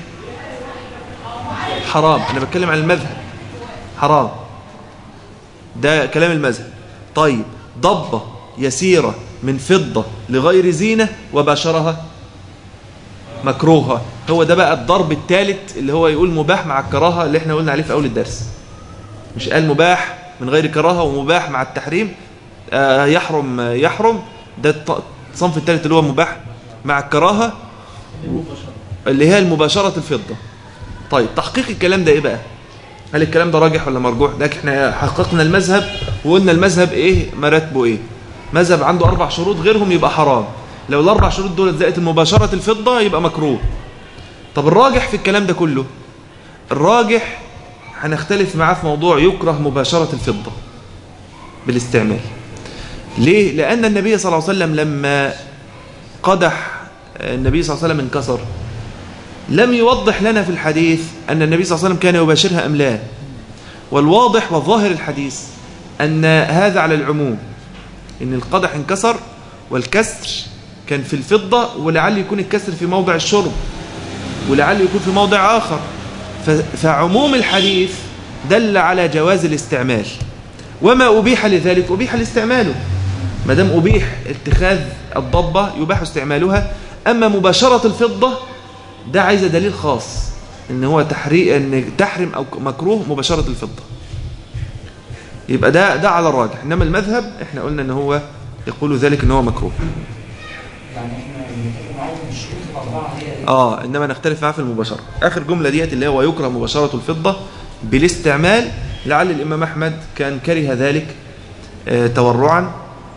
A: حرام أنا بتكلم عن المذهب حرام ده كلام المذهب طيب ضبة يسيرة من فضة لغير زينة وباشرها مكروهة هو ده بقى الضرب الثالث اللي هو يقول مباح مع الكراهة اللي احنا قلنا عليه في أول الدرس مش قال مباح من غير كراهة ومباح مع التحريم آه يحرم آه يحرم ده الط- الصنف الثالث اللي هو مباح مع الكراهة
B: دي مباشره
A: اللي هي المباشرة الفضة طيب تحقيق الكلام ده ايه بقى هل الكلام ده راجح ولا مرجوح ده احنا حققنا المذهب وقلنا المذهب ايه مراتبه ايه مذهب عنده اربع شروط غيرهم يبقى حرام لو الاربع شروط دول زائد المباشرة الفضة يبقى مكروه طب الراجح في الكلام ده كله الراجح هنختلف معاه في موضوع يكره مباشرة الفضة بالاستعمال ليه؟ لأن النبي صلى الله عليه وسلم لما قدح النبي صلى الله عليه وسلم انكسر لم يوضح لنا في الحديث أن النبي صلى الله عليه وسلم كان يباشرها أم لا والواضح وظاهر الحديث أن هذا على العموم إن القدح انكسر والكسر كان في الفضة ولعل يكون الكسر في موضع الشرب ولعل يكون في موضع آخر ف- فعموم الحديث دل على جواز الاستعمال وما أبيح لذلك أبيح الاستعماله ما دام أبيح اتخاذ الضبة يباح استعمالها أما مباشرة الفضة ده عايز دليل خاص ان هو تحريق ان تحرم او مكروه مباشرة الفضة يبقى ده ده على الراجح انما المذهب احنا قلنا ان هو يقول ذلك ان هو مكروه
C: يعني احنا بنتفق معاهم ان الشروط الاربعه هي هي.
A: اه انما نختلف معاه في المباشرة اخر جملة ديت اللي هو يكره مباشرة الفضة بالاستعمال لعل الامام احمد كان كره ذلك آه تورعا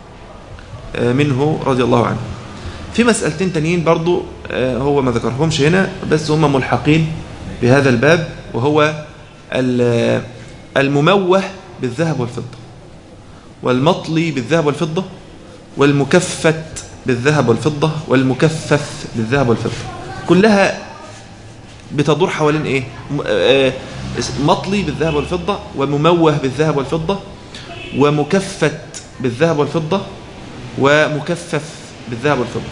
A: آه منه رضي الله عنه في مسألتين تانيين برضو آه هو ما ذكرهمش هنا بس هم ملحقين بهذا الباب وهو ال- المموه بالذهب والفضة والمطلي بالذهب والفضة والمكفت بالذهب والفضة والمكفف بالذهب والفضة كلها بتدور حوالين ايه م- آه، مطلي بالذهب والفضة ومموه بالذهب والفضة ومكفت بالذهب والفضة ومكفف بالذهب والفضة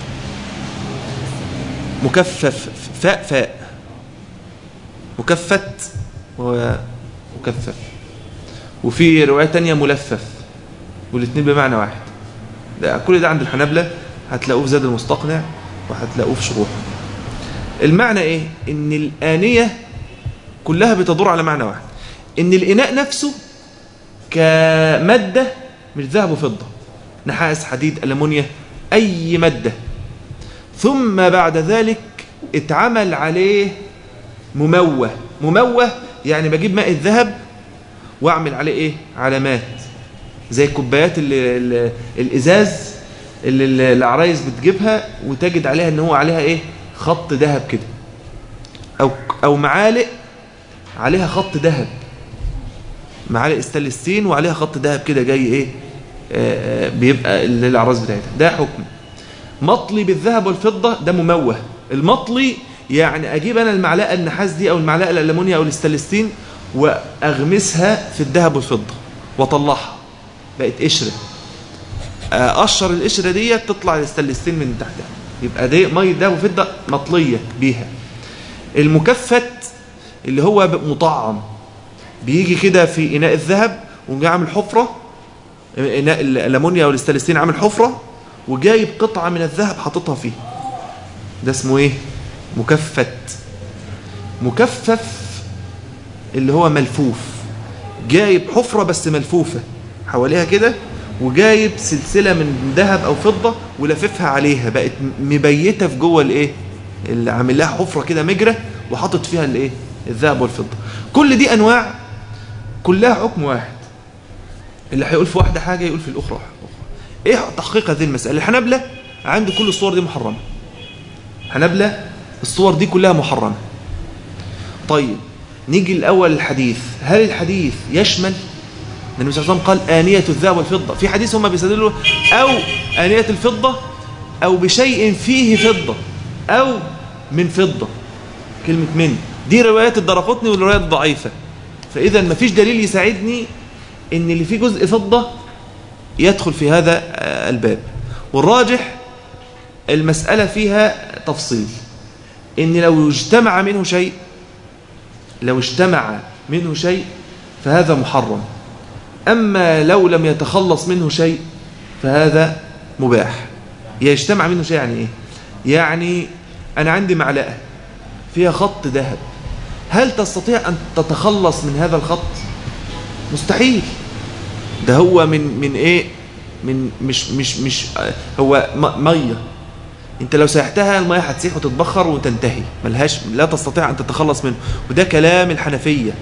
A: مكفف فاء فاء مكفت ومكفف وفي رواية تانية ملفف والاثنين بمعنى واحد ده كل ده عند الحنابلة هتلاقوه في زاد المستقنع وهتلاقوه في شروحه المعنى ايه ان الآنية كلها بتدور على معنى واحد ان الإناء نفسه كمادة مش ذهب وفضة نحاس حديد ألمونيا أي مادة ثم بعد ذلك اتعمل عليه مموه مموه يعني بجيب ماء الذهب واعمل عليه ايه علامات زي الكوبايات اللي اللي الازاز اللي اللي العرايس بتجيبها وتجد عليها ان هو عليها ايه خط ذهب كده او او معالق عليها خط ذهب معالق استانلستين وعليها خط ذهب كده جاي ايه آه، آه، بيبقى للعرايس بتاعتها ده حكم مطلي بالذهب والفضة ده مموه المطلي يعني أجيب أنا المعلقة النحاس دي أو المعلقة الألمونيا أو الاستانلستين وأغمسها في الذهب والفضة وأطلعها بقت قشرة أقشر القشرة دي تطلع الاستانلستين من تحتها يبقى دي مية ذهب وفضة مطلية بيها المكفت اللي هو ب- مطعم بيجي كده في إناء الذهب وجاي عامل حفرة إناء ال- الأمونيا أو الاستالستين عامل حفرة وجايب قطعة من الذهب حاططها فيه ده اسمه إيه؟ مكفت مكفف اللي هو ملفوف جايب حفرة بس ملفوفة حواليها كده وجايب سلسلة من ذهب أو فضة ولففها عليها بقت مبيتة في جوه الإيه اللي عامل لها حفرة كده مجرى وحاطط فيها الإيه الذهب والفضة كل دي أنواع كلها حكم واحد اللي هيقول في واحدة حاجة يقول في الأخرى أخرى. إيه تحقيق هذه المسألة الحنابلة عنده كل الصور دي محرمة حنابلة الصور دي كلها محرمة طيب نيجي الأول الحديث هل الحديث يشمل النبي صلى الله عليه وسلم قال آنية الذهب والفضة في حديث هم بيستدلوا أو آنية الفضة أو بشيء فيه فضة أو من فضة كلمة من دي روايات الدرقطني والروايات الضعيفة فإذا ما فيش دليل يساعدني إن اللي فيه جزء فضة يدخل في هذا آه، الباب والراجح المسألة فيها تفصيل إن لو اجتمع منه شيء لو اجتمع منه شيء فهذا محرم أما لو لم يتخلص منه شيء فهذا مباح يجتمع منه شيء يعني إيه يعني أنا عندي معلقة فيها خط ذهب هل تستطيع أن تتخلص من هذا الخط مستحيل ده هو من من ايه من مش مش مش هو م- ميه انت لو سيحتها الميه هتسيح وتتبخر وتنتهي ملهاش لا تستطيع ان تتخلص منه وده كلام الحنفيه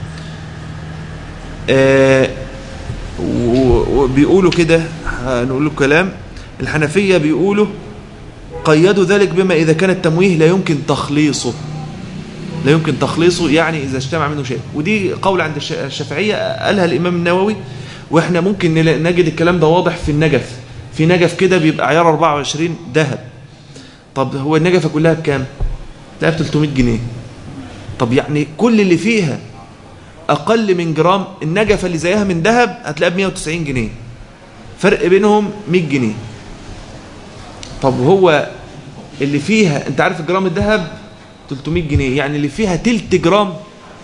A: آه و- وبيقولوا كده هنقول له كلام الحنفيه بيقولوا قيدوا ذلك بما اذا كان التمويه لا يمكن تخليصه لا يمكن تخليصه يعني إذا اجتمع منه شيء ودي قول عند الش- الشافعية قالها الإمام النووي وإحنا ممكن نلا- نجد الكلام ده واضح في النجف في نجف كده بيبقى عيار 24 ذهب طب هو النجفة كلها بكام؟ تلاقيها ب 300 جنيه طب يعني كل اللي فيها أقل من جرام النجفة اللي زيها من ذهب هتلاقيها ب 190 جنيه فرق بينهم 100 جنيه طب هو اللي فيها انت عارف الجرام الذهب 300 جنيه يعني اللي فيها تلت جرام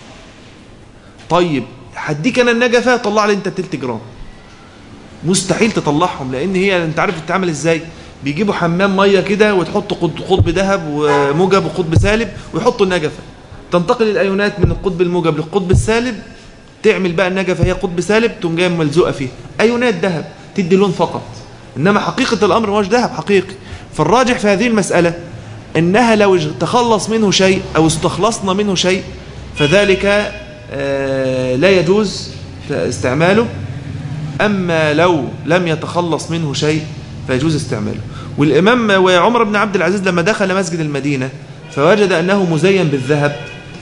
A: طيب هديك انا النجفه طلع لي انت تلت جرام مستحيل تطلعهم لان هي انت عارف بتتعمل ازاي بيجيبوا حمام ميه كده وتحط قط- قطب ذهب وموجب وقطب سالب ويحطوا النجفه تنتقل الايونات من القطب الموجب للقطب السالب تعمل بقى النجفه هي قطب سالب تقوم جايه ملزوقه فيه ايونات ذهب تدي لون فقط انما حقيقه الامر مش ذهب حقيقي فالراجح في هذه المساله انها لو تخلص منه شيء او استخلصنا منه شيء فذلك آه، لا يجوز استعماله أما لو لم يتخلص منه شيء فيجوز استعماله والإمام وعمر بن عبد العزيز لما دخل مسجد المدينة فوجد أنه مزين بالذهب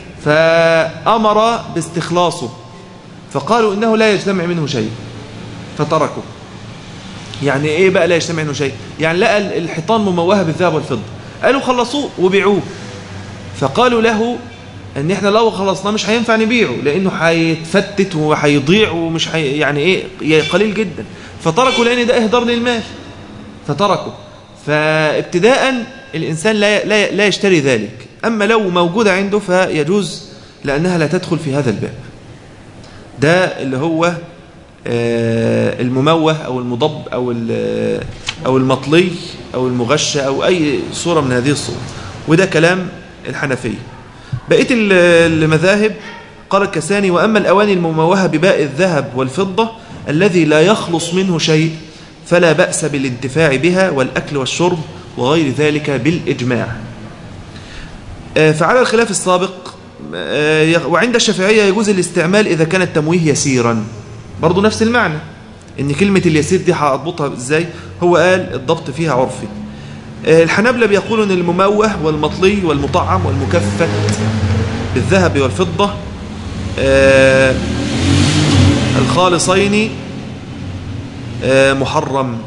A: فأمر باستخلاصه فقالوا إنه لا يجتمع منه شيء فتركه يعني إيه بقى لا يجتمع منه شيء يعني لقى الحيطان مموهة بالذهب والفضة قالوا خلصوه وبيعوه فقالوا له ان احنا لو خلصناه مش هينفع نبيعه لانه هيتفتت وهيضيع ومش حي يعني ايه قليل جدا فتركوا لان ده اهدار للمال فتركوا فابتداء الانسان لا لا لا يشتري ذلك اما لو موجوده عنده فيجوز لانها لا تدخل في هذا الباب ده اللي هو آه، المموه او المضب او ال- او المطلي او المغشى او اي صوره من هذه الصور وده كلام الحنفيه بقيه ال- المذاهب قال الكساني واما الاواني المموهه بباء الذهب والفضه الذي لا يخلص منه شيء فلا باس بالانتفاع بها والاكل والشرب وغير ذلك بالاجماع آه، فعلى الخلاف السابق آه، يغ- وعند الشافعية يجوز الاستعمال إذا كان التمويه يسيرا برضو نفس المعنى إن كلمة اليسير دي هأضبطها إزاي هو قال الضبط فيها عرفي آه، الحنابلة بيقولوا أن المموه والمطلي والمطعم والمكفت بالذهب والفضة آه، الخالصين آه، محرم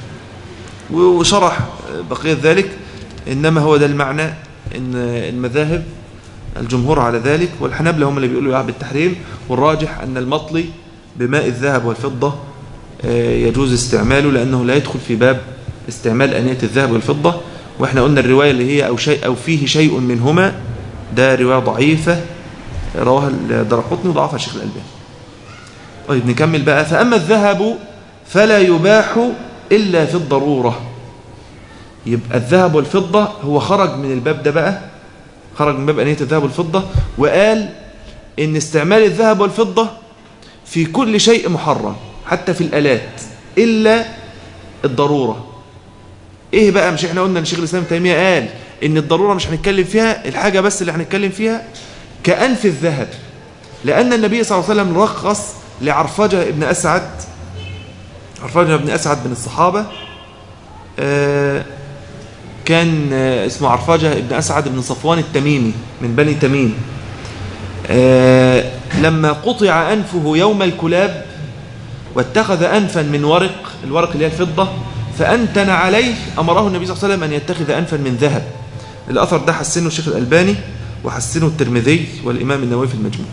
A: وشرح بقية ذلك إنما هو ده المعنى إن المذاهب الجمهور على ذلك والحنابلة هم اللي بيقولوا يعب بالتحريم والراجح أن المطلي بماء الذهب والفضة آه، يجوز استعماله لأنه لا يدخل في باب استعمال أنية الذهب والفضة وإحنا قلنا الرواية اللي هي أو, شيء أو فيه شيء منهما ده رواية ضعيفة رواها الدرقطني وضعفها الشيخ الألباني طيب نكمل بقى فأما الذهب فلا يباح إلا في الضرورة يبقى الذهب والفضة هو خرج من الباب ده بقى خرج من باب أنية الذهب والفضة وقال إن استعمال الذهب والفضة في كل شيء محرم حتى في الآلات إلا الضرورة إيه بقى مش إحنا قلنا إن شيخ الإسلام تيمية قال إن الضرورة مش هنتكلم فيها الحاجة بس اللي هنتكلم فيها كأنف الذهب لأن النبي صلى الله عليه وسلم رخص لعرفجة ابن أسعد عرفجة ابن أسعد من الصحابة آه كان آه اسمه عرفجة ابن أسعد بن صفوان التميمي من بني تميم آه لما قطع أنفه يوم الكلاب واتخذ أنفا من ورق الورق اللي هي الفضة فأنتن عليه أمره النبي صلى الله عليه وسلم أن يتخذ أنفا من ذهب الأثر ده حسنه الشيخ الألباني وحسنه الترمذي والإمام النووي في المجموع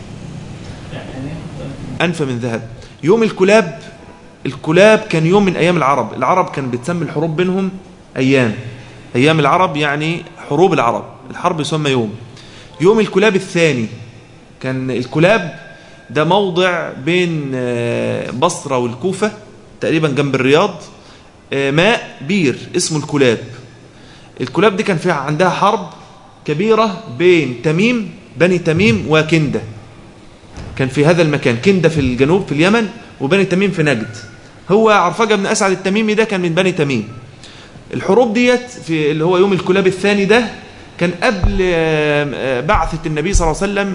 A: أنف من ذهب يوم الكلاب الكلاب كان يوم من أيام العرب العرب كان بتسمي الحروب بينهم أيام أيام العرب يعني حروب العرب الحرب يسمى يوم يوم الكلاب الثاني كان الكلاب ده موضع بين بصرة والكوفة تقريبا جنب الرياض ماء بير اسمه الكلاب الكلاب دي كان فيها عندها حرب كبيرة بين تميم بني تميم وكندة كان في هذا المكان كندة في الجنوب في اليمن وبني تميم في نجد هو عرفجة بن أسعد التميمي ده كان من بني تميم الحروب ديت في اللي هو يوم الكلاب الثاني ده كان قبل بعثة النبي صلى الله عليه وسلم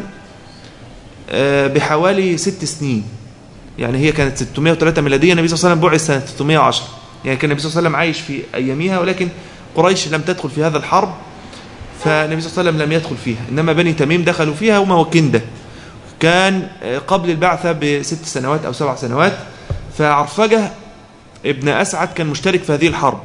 A: بحوالي ست سنين يعني هي كانت 603 ميلادية النبي صلى الله عليه وسلم بعث سنة 610 يعني كان النبي صلى الله عليه وسلم عايش في أيامها ولكن قريش لم تدخل في هذا الحرب فالنبي صلى الله عليه وسلم لم يدخل فيها إنما بني تميم دخلوا فيها وما هو كندة كان قبل البعثة بست سنوات أو سبع سنوات فعرفجة ابن أسعد كان مشترك في هذه الحرب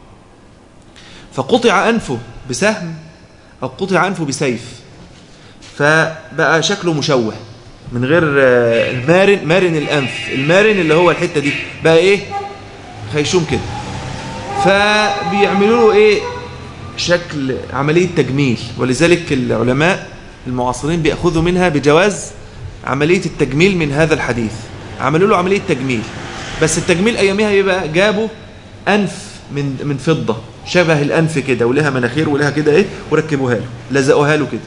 A: فقطع أنفه بسهم أو قطع أنفه بسيف فبقى شكله مشوه من غير المارن مارن الأنف المارن اللي هو الحتة دي بقى إيه خيشوم كده فبيعملوا له إيه شكل عملية تجميل ولذلك العلماء المعاصرين بيأخذوا منها بجواز عملية التجميل من هذا الحديث عملوا له عملية تجميل بس التجميل أيامها يبقى جابوا أنف من من فضة شبه الأنف كده ولها مناخير ولها كده إيه وركبوها له لزقوها له كده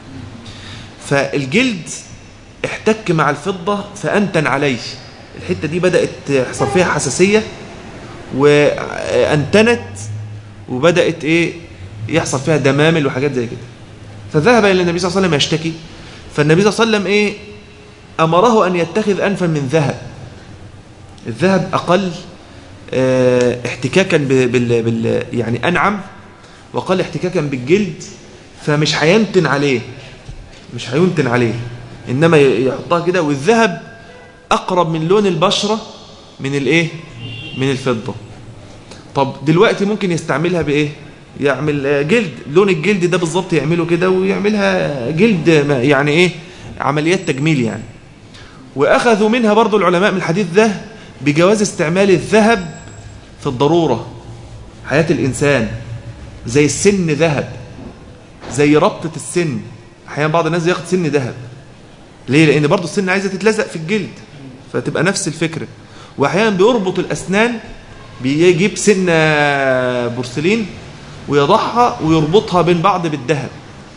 A: فالجلد احتك مع الفضة فأنتن عليه الحتة دي بدأت يحصل فيها حساسية وأنتنت وبدأت إيه يحصل فيها دمامل وحاجات زي كده فذهب إلى النبي صلى الله عليه وسلم يشتكي فالنبي صلى الله عليه وسلم إيه أمره أن يتخذ أنفا من ذهب الذهب أقل اه احتكاكا بال, بال يعني أنعم وقل احتكاكا بالجلد فمش هينتن عليه مش هينتن عليه إنما يحطها كده والذهب أقرب من لون البشرة من الإيه من الفضة طب دلوقتي ممكن يستعملها بإيه يعمل جلد لون الجلد ده بالظبط يعمله كده ويعملها جلد يعني إيه عمليات تجميل يعني وأخذوا منها برضو العلماء من الحديث ده بجواز استعمال الذهب في الضرورة حياة الإنسان زي السن ذهب زي ربطة السن أحيانا بعض الناس ياخد سن ذهب ليه؟ لأن برضو السن عايزة تتلزق في الجلد فتبقى نفس الفكرة وأحيانا بيربط الأسنان بيجيب سن بورسلين ويضعها ويربطها بين بعض بالذهب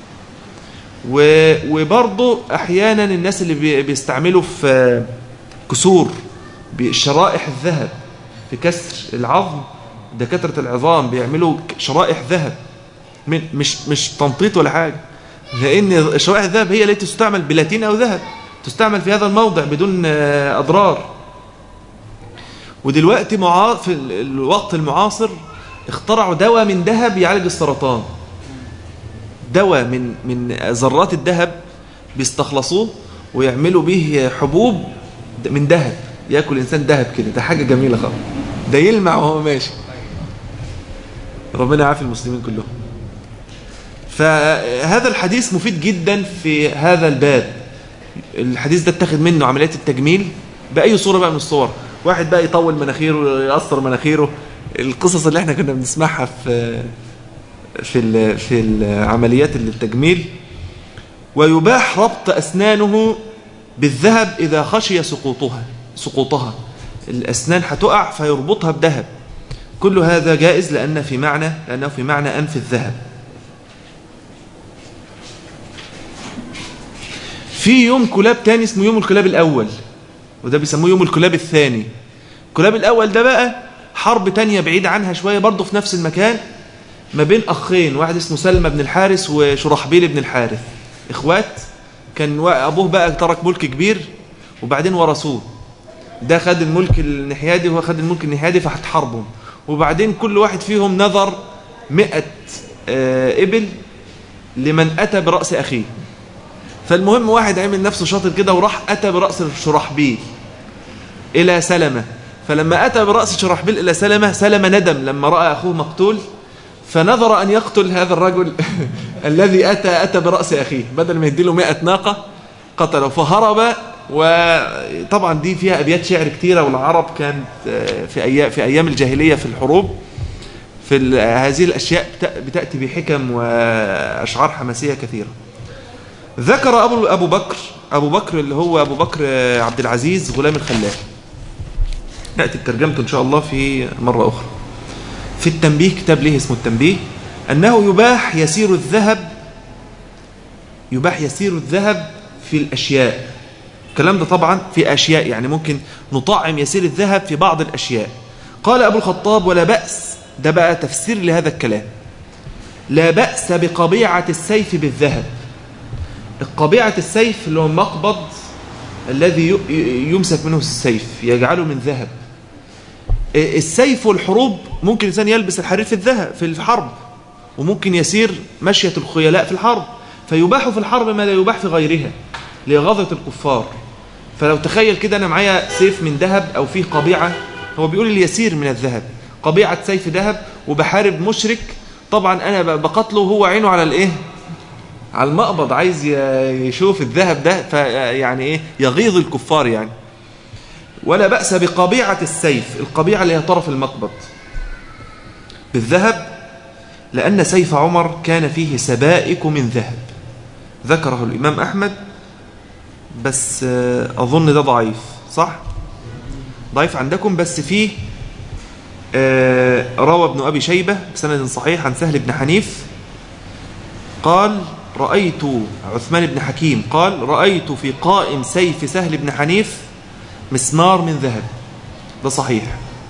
A: وبرضه احيانا الناس اللي بيستعملوا في كسور بشرائح الذهب في كسر العظم دكاتره العظام بيعملوا شرائح ذهب مش مش تنطيط ولا حاجه لان شرائح الذهب هي التي تستعمل بلاتين او ذهب تستعمل في هذا الموضع بدون اضرار ودلوقتي معا في الوقت المعاصر اخترعوا دواء من ذهب يعالج السرطان دواء من من ذرات الذهب بيستخلصوه ويعملوا به حبوب من ذهب ياكل الانسان ذهب كده ده حاجه جميله خالص ده يلمع وهو ماشي ربنا يعافي المسلمين كلهم فهذا الحديث مفيد جدا في هذا الباب الحديث ده اتخذ منه عمليات التجميل باي صوره بقى من الصور واحد بقى يطول مناخيره ويقصر مناخيره القصص اللي احنا كنا بنسمعها في في ال في العمليات التجميل ويباح ربط أسنانه بالذهب إذا خشي سقوطها سقوطها الأسنان هتقع فيربطها بذهب كل هذا جائز لأن في معنى لأنه في معنى أنف الذهب في يوم كلاب تاني اسمه يوم الكلاب الأول وده بيسموه يوم الكلاب الثاني الكلاب الأول ده بقى حرب تانية بعيد عنها شوية برضه في نفس المكان ما بين أخين واحد اسمه سلمى بن الحارث وشرحبيل بن الحارث إخوات كان أبوه بقى ترك ملك كبير وبعدين ورثوه ده خد الملك النحيادي وهو خد الملك النحيادي فهتحاربهم وبعدين كل واحد فيهم نظر مئة آه، إبل لمن أتى برأس أخيه فالمهم واحد عمل نفسه شاطر كده وراح أتى برأس شرحبيل إلى سلمة فلما أتى برأس شرحبيل إلى سلمة سلمة ندم لما رأى أخوه مقتول فنظر أن يقتل هذا الرجل الذي أتى أتى برأس أخيه بدل ما يديله مئة ناقة قتله فهرب وطبعا دي فيها أبيات شعر كتيرة والعرب كانت آه، في أيام, في أيام الجاهلية في الحروب في ال- هذه الأشياء بت- بتأتي بحكم وأشعار حماسية كثيرة ذكر أبو, أبو بكر أبو بكر اللي هو أبو بكر آه، عبد العزيز غلام الخلاف نأتي بترجمته إن شاء الله في مرة أخرى في التنبيه كتاب ليه اسمه التنبيه أنه يباح يسير الذهب يباح يسير الذهب في الأشياء الكلام ده طبعا في أشياء يعني ممكن نطعم يسير الذهب في بعض الأشياء قال أبو الخطاب ولا بأس ده بقى تفسير لهذا الكلام لا بأس بقبيعة السيف بالذهب قبيعة السيف اللي هو المقبض الذي ي- يمسك منه السيف يجعله من ذهب السيف والحروب ممكن الإنسان يلبس الحرير في الذهب في الحرب وممكن يسير مشية الخيلاء في الحرب فيباح في الحرب ما لا يباح في غيرها لغضة الكفار فلو تخيل كده أنا معايا سيف من ذهب أو فيه قبيعة هو بيقول اليسير من الذهب قبيعة سيف ذهب وبحارب مشرك طبعا أنا ب- بقتله وهو عينه على الإيه على المقبض عايز ي- يشوف الذهب ده فيعني إيه يغيظ الكفار يعني ولا بأس بقبيعة السيف القبيعة اللي هي طرف المقبض بالذهب لأن سيف عمر كان فيه سبائك من ذهب ذكره الإمام أحمد بس آه، أظن ده ضعيف صح؟ ضعيف عندكم بس فيه آه، روى ابن أبي شيبة بسند صحيح عن سهل بن حنيف قال رأيت عثمان بن حكيم قال رأيت في قائم سيف سهل بن حنيف مسمار من ذهب ده صحيح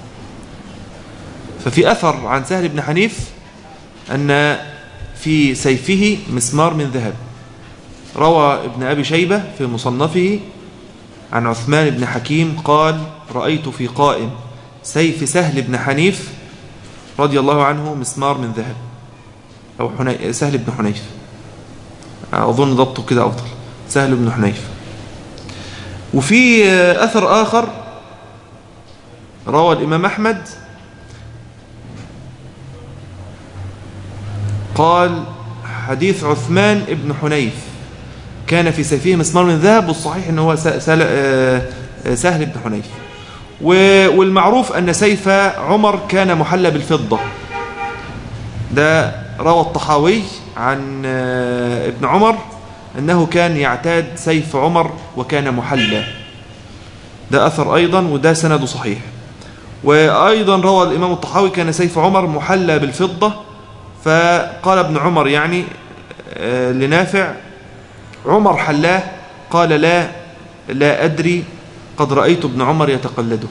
A: ففي أثر عن سهل بن حنيف أن في سيفه مسمار من ذهب روى ابن أبي شيبة في مصنفه عن عثمان بن حكيم قال رأيت في قائم سيف سهل بن حنيف رضي الله عنه مسمار من ذهب أو حني... سهل بن حنيف أظن ضبطه كده أفضل سهل بن حنيف وفي أثر آخر روى الإمام أحمد قال حديث عثمان بن حنيف كان في سيفه مسمار من ذهب والصحيح أنه هو س- سل- آه، آه، سهل بن حنيف و- والمعروف أن سيف عمر كان محلى بالفضة ده روى الطحاوي عن آه، ابن عمر أنه كان يعتاد سيف عمر وكان محلى ده أثر أيضا وده سند صحيح وأيضا روى الإمام الطحاوي كان سيف عمر محلى بالفضة فقال ابن عمر يعني آه، لنافع عمر حلاه قال لا لا أدري قد رأيت ابن عمر يتقلده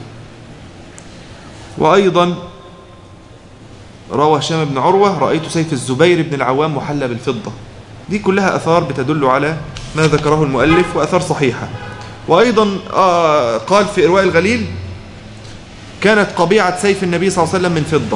A: وأيضا روى هشام بن عروة رأيت سيف الزبير بن العوام محلى بالفضة دي كلها أثار بتدل على ما ذكره المؤلف وأثار صحيحة وأيضا آه، قال في إرواء الغليل كانت قبيعة سيف النبي صلى الله عليه وسلم من فضة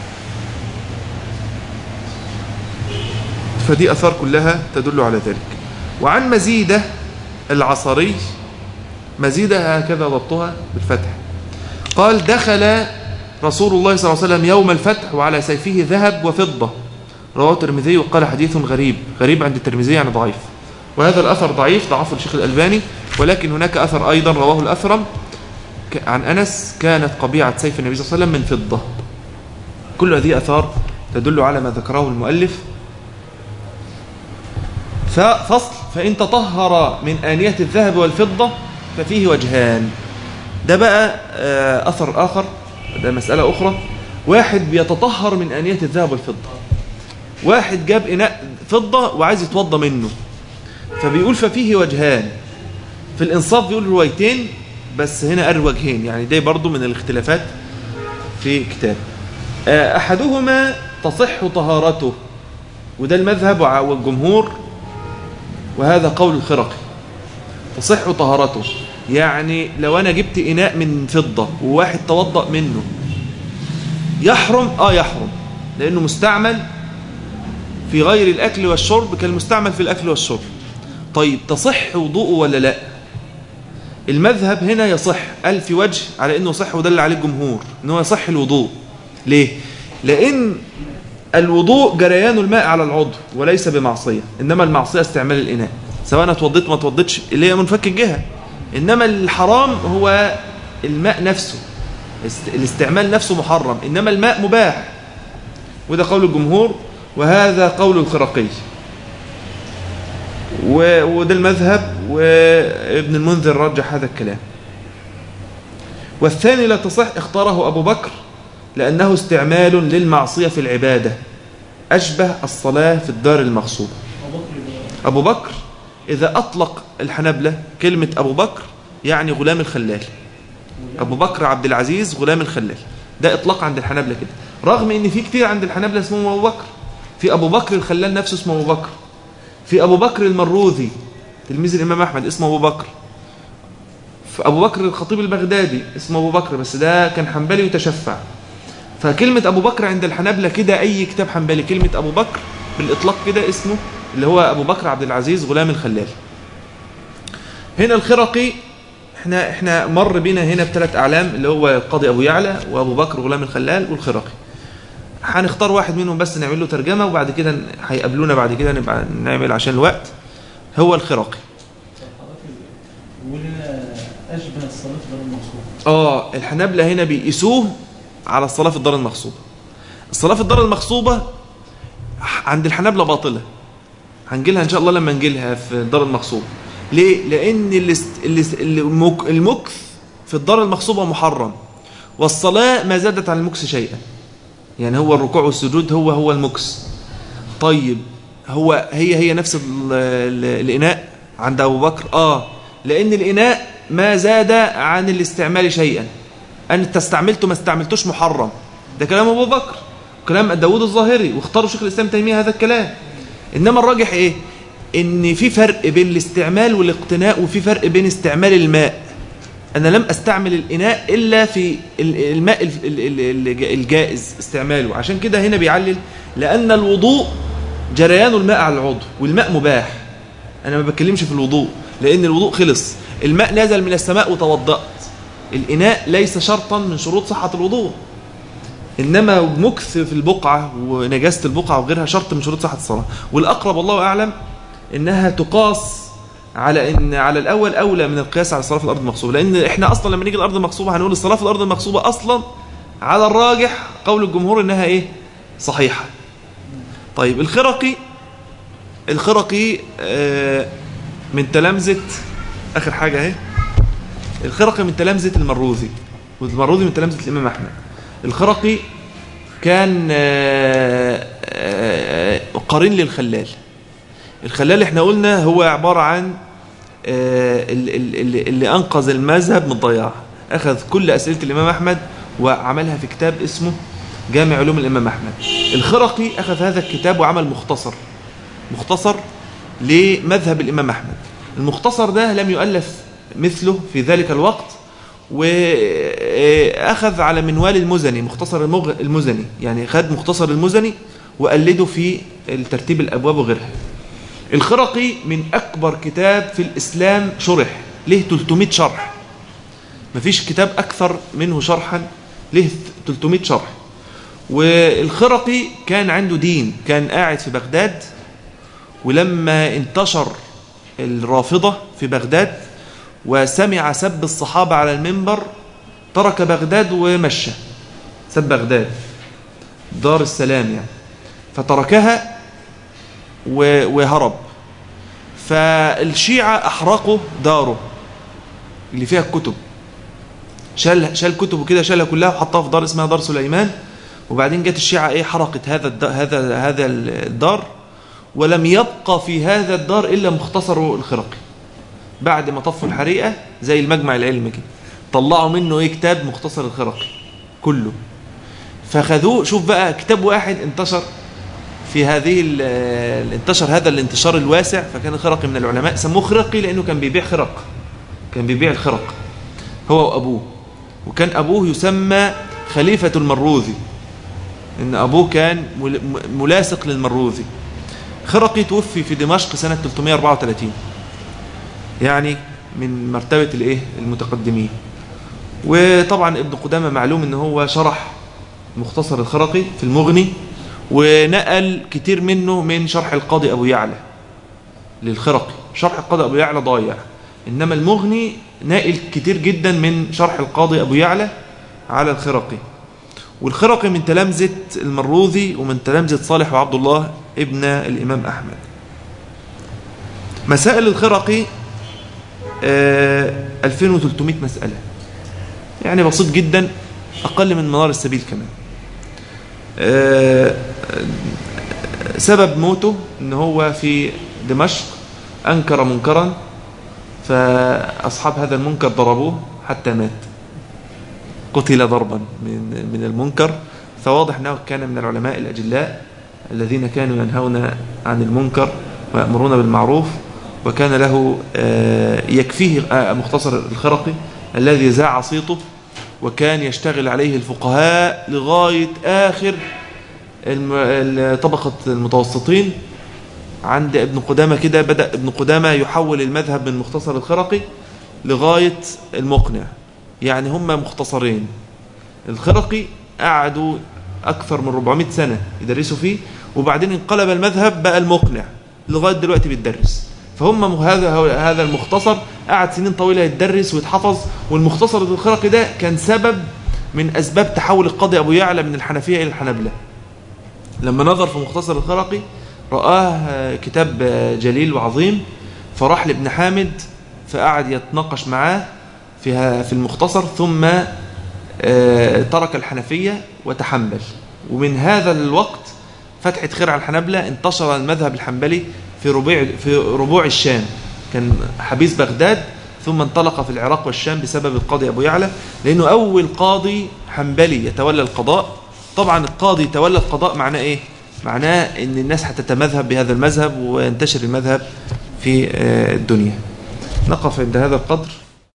A: فدي أثار كلها تدل على ذلك وعن مزيدة العصري مزيدة هكذا ضبطها بالفتح قال دخل رسول الله صلى الله عليه وسلم يوم الفتح وعلى سيفه ذهب وفضة رواه الترمذي وقال حديث غريب غريب عند الترمذي يعني ضعيف وهذا الأثر ضعيف ضعفه الشيخ الألباني ولكن هناك أثر أيضا رواه الأثرم ك- عن أنس كانت قبيعة سيف النبي صلى الله عليه وسلم من فضة كل هذه أثار تدل على ما ذكره المؤلف ففصل فإن تطهر من آنية الذهب والفضة ففيه وجهان ده بقى آه، أثر آخر ده مسألة أخرى واحد بيتطهر من آنية الذهب والفضة واحد جاب إناء فضة وعايز يتوضى منه فبيقول ففيه وجهان في الإنصاف بيقول روايتين بس هنا قال وجهين يعني ده برضو من الاختلافات في كتاب آه، أحدهما تصح طهارته وده المذهب وع- والجمهور وهذا قول الخرقي تصح طهارته يعني لو أنا جبت إناء من فضة وواحد توضأ منه يحرم آه يحرم لأنه مستعمل في غير الأكل والشرب كالمستعمل في الأكل والشرب طيب تصح وضوءه ولا لا المذهب هنا يصح قال في وجه على انه صح ودل عليه الجمهور انه يصح الوضوء ليه لان الوضوء جريان الماء على العضو وليس بمعصيه انما المعصيه استعمال الاناء سواء انا اتوضيت ما اتوضيتش اللي هي منفك الجهه انما الحرام هو الماء نفسه است- الاستعمال نفسه محرم انما الماء مباح وده قول الجمهور وهذا قول الخرقي و- وده المذهب وابن المنذر رجح هذا الكلام والثاني لا تصح اختاره أبو بكر لأنه استعمال للمعصية في العبادة أشبه الصلاة في الدار المغصوبة
B: أبو بكر يبقى
A: أبو بكر إذا أطلق الحنبلة كلمة أبو بكر يعني غلام الخلال أبو بكر عبد العزيز غلام الخلال ده إطلاق عند الحنبلة كده رغم إن في كتير عند الحنبلة اسمهم أبو بكر في أبو بكر الخلال نفسه اسمه أبو بكر في أبو بكر المروذي تلميذ الإمام أحمد اسمه أبو بكر في أبو بكر الخطيب البغدادي اسمه أبو بكر بس ده كان حنبلي وتشفع فكلمة أبو بكر عند الحنابلة كده أي كتاب حنبلي كلمة أبو بكر بالإطلاق كده اسمه اللي هو أبو بكر عبد العزيز غلام الخلال هنا الخرقي احنا احنا مر بينا هنا بثلاث أعلام اللي هو القاضي أبو يعلى وأبو بكر غلام الخلال والخرقي هنختار واحد منهم بس نعمل له ترجمة وبعد كده هيقابلونا بعد كده نبقى نعمل عشان الوقت هو الخرقي
B: وهنا أشبه الصلاة غير المقصود
A: اه الحنابلة هنا بيقيسوه على الصلاة في الدار المغصوبة الصلاة في الدار المغصوبة عند الحنابلة باطلة هنجيلها ان شاء الله لما نجيلها في الدار المغصوبة ليه؟ لأن الاست... الاست... المك... المكث في الدار المغصوبة محرم والصلاة ما زادت عن المكث شيئا يعني هو الركوع والسجود هو هو المكث طيب هو هي هي نفس ال... ال... الإناء عند أبو بكر آه لأن الإناء ما زاد عن الاستعمال شيئا أنت استعملته ما استعملتوش محرم ده كلام أبو بكر كلام داود الظاهري واختاروا شيخ الإسلام تيمية هذا الكلام إنما الراجح إيه إن في فرق بين الاستعمال والاقتناء وفي فرق بين استعمال الماء أنا لم أستعمل الإناء إلا في ال- الماء ال- ال- ال- الجائز استعماله عشان كده هنا بيعلل لأن الوضوء جريان الماء على العضو والماء مباح أنا ما بتكلمش في الوضوء لأن الوضوء خلص الماء نزل من السماء وتوضأت الإناء ليس شرطا من شروط صحة الوضوء إنما مكث في البقعة ونجاسة البقعة وغيرها شرط من شروط صحة الصلاة والأقرب والله أعلم إنها تقاس على إن على الأول أولى من القياس على الصلاة في الأرض المغصوبة لأن إحنا أصلا لما نيجي الأرض المغصوبة هنقول الصلاة في الأرض المغصوبة أصلا على الراجح قول الجمهور إنها إيه صحيحة طيب الخرقي الخرقي آه، من تلامذة آخر حاجة أهي الخرقي من تلامذة المروذي والمروذي من تلامذة الإمام أحمد الخرقي كان آه، آه، قرين للخلال الخلال احنا قلنا هو عبارة عن آه، ال- ال- ال- اللي أنقذ المذهب من الضياع أخذ كل أسئلة الإمام أحمد وعملها في كتاب اسمه جامع علوم الإمام أحمد الخرقي أخذ هذا الكتاب وعمل مختصر مختصر لمذهب الإمام أحمد المختصر ده لم يؤلف مثله في ذلك الوقت وأخذ على منوال المزني مختصر المغ- المزني يعني خد مختصر المزني وقلده في الترتيب الأبواب وغيرها الخرقي من أكبر كتاب في الإسلام شرح له 300 شرح مفيش كتاب أكثر منه شرحا له 300 شرح والخرقي كان عنده دين كان قاعد في بغداد ولما انتشر الرافضة في بغداد وسمع سب الصحابة على المنبر ترك بغداد ومشى سب بغداد دار السلام يعني فتركها و- وهرب فالشيعة أحرقوا داره اللي فيها الكتب شال شال كتبه كده شالها كلها وحطها في دار اسمها دار سليمان وبعدين جت الشيعة ايه حرقت هذا الد- هذا هذا الدار ولم يبقى في هذا الدار الا مختصر الخرقي بعد ما طفوا الحريقه زي المجمع العلمي كده طلعوا منه ايه كتاب مختصر الخرقي كله فخذوه شوف بقى كتاب واحد انتشر في هذه ال- انتشر هذا الانتشار الواسع فكان الخرقي من العلماء سموه خرقي لانه كان بيبيع خرق كان بيبيع الخرق هو وابوه وكان ابوه يسمى خليفه المروذي ان ابوه كان مل- م- ملاصق للمروذي خرقي توفي في دمشق سنه 334 يعني من مرتبه الايه المتقدمين وطبعا ابن قدامه معلوم ان هو شرح مختصر الخرقي في المغني ونقل كتير منه من شرح القاضي ابو يعلى للخرقي شرح القاضي ابو يعلى ضايع انما المغني ناقل كتير جدا من شرح القاضي ابو يعلى على الخرقي والخرقي من تلامذة المروذي ومن تلامذة صالح وعبد الله ابن الإمام أحمد مسائل الخرقي آه 2300 مسألة يعني بسيط جدا أقل من منار السبيل كمان آه سبب موته ان هو في دمشق أنكر منكرا فأصحاب هذا المنكر ضربوه حتى مات قتل ضربا من من المنكر فواضح انه كان من العلماء الاجلاء الذين كانوا ينهون عن المنكر ويأمرون بالمعروف وكان له آه، يكفيه آه، مختصر الخرقي الذي زاع صيته وكان يشتغل عليه الفقهاء لغاية آخر الم- ال- طبقة المتوسطين عند ابن قدامة كده بدأ ابن قدامة يحول المذهب من مختصر الخرقي لغاية المقنع يعني هم مختصرين الخرقي قعدوا أكثر من 400 سنة يدرسوا فيه وبعدين انقلب المذهب بقى المقنع لغاية دلوقتي بيتدرس فهم م- هذا هو- هذا المختصر قعد سنين طويلة يتدرس ويتحفظ والمختصر الخرقي ده كان سبب من أسباب تحول القاضي أبو يعلى من الحنفية إلى الحنبلة لما نظر في مختصر الخرقي رآه آه، كتاب آه، جليل وعظيم فراح لابن حامد فقعد يتناقش معاه فيها في المختصر ثم آه، ترك الحنفية وتحنبل ومن هذا الوقت فتحة خير على الحنبلة انتشر المذهب الحنبلي في ربوع في ربوع الشام كان حبيس بغداد ثم انطلق في العراق والشام بسبب القاضي أبو يعلى لأنه أول قاضي حنبلي يتولى القضاء طبعا القاضي يتولى القضاء معناه إيه؟ معناه أن الناس هتتمذهب بهذا المذهب وينتشر المذهب في آه، الدنيا نقف عند هذا القدر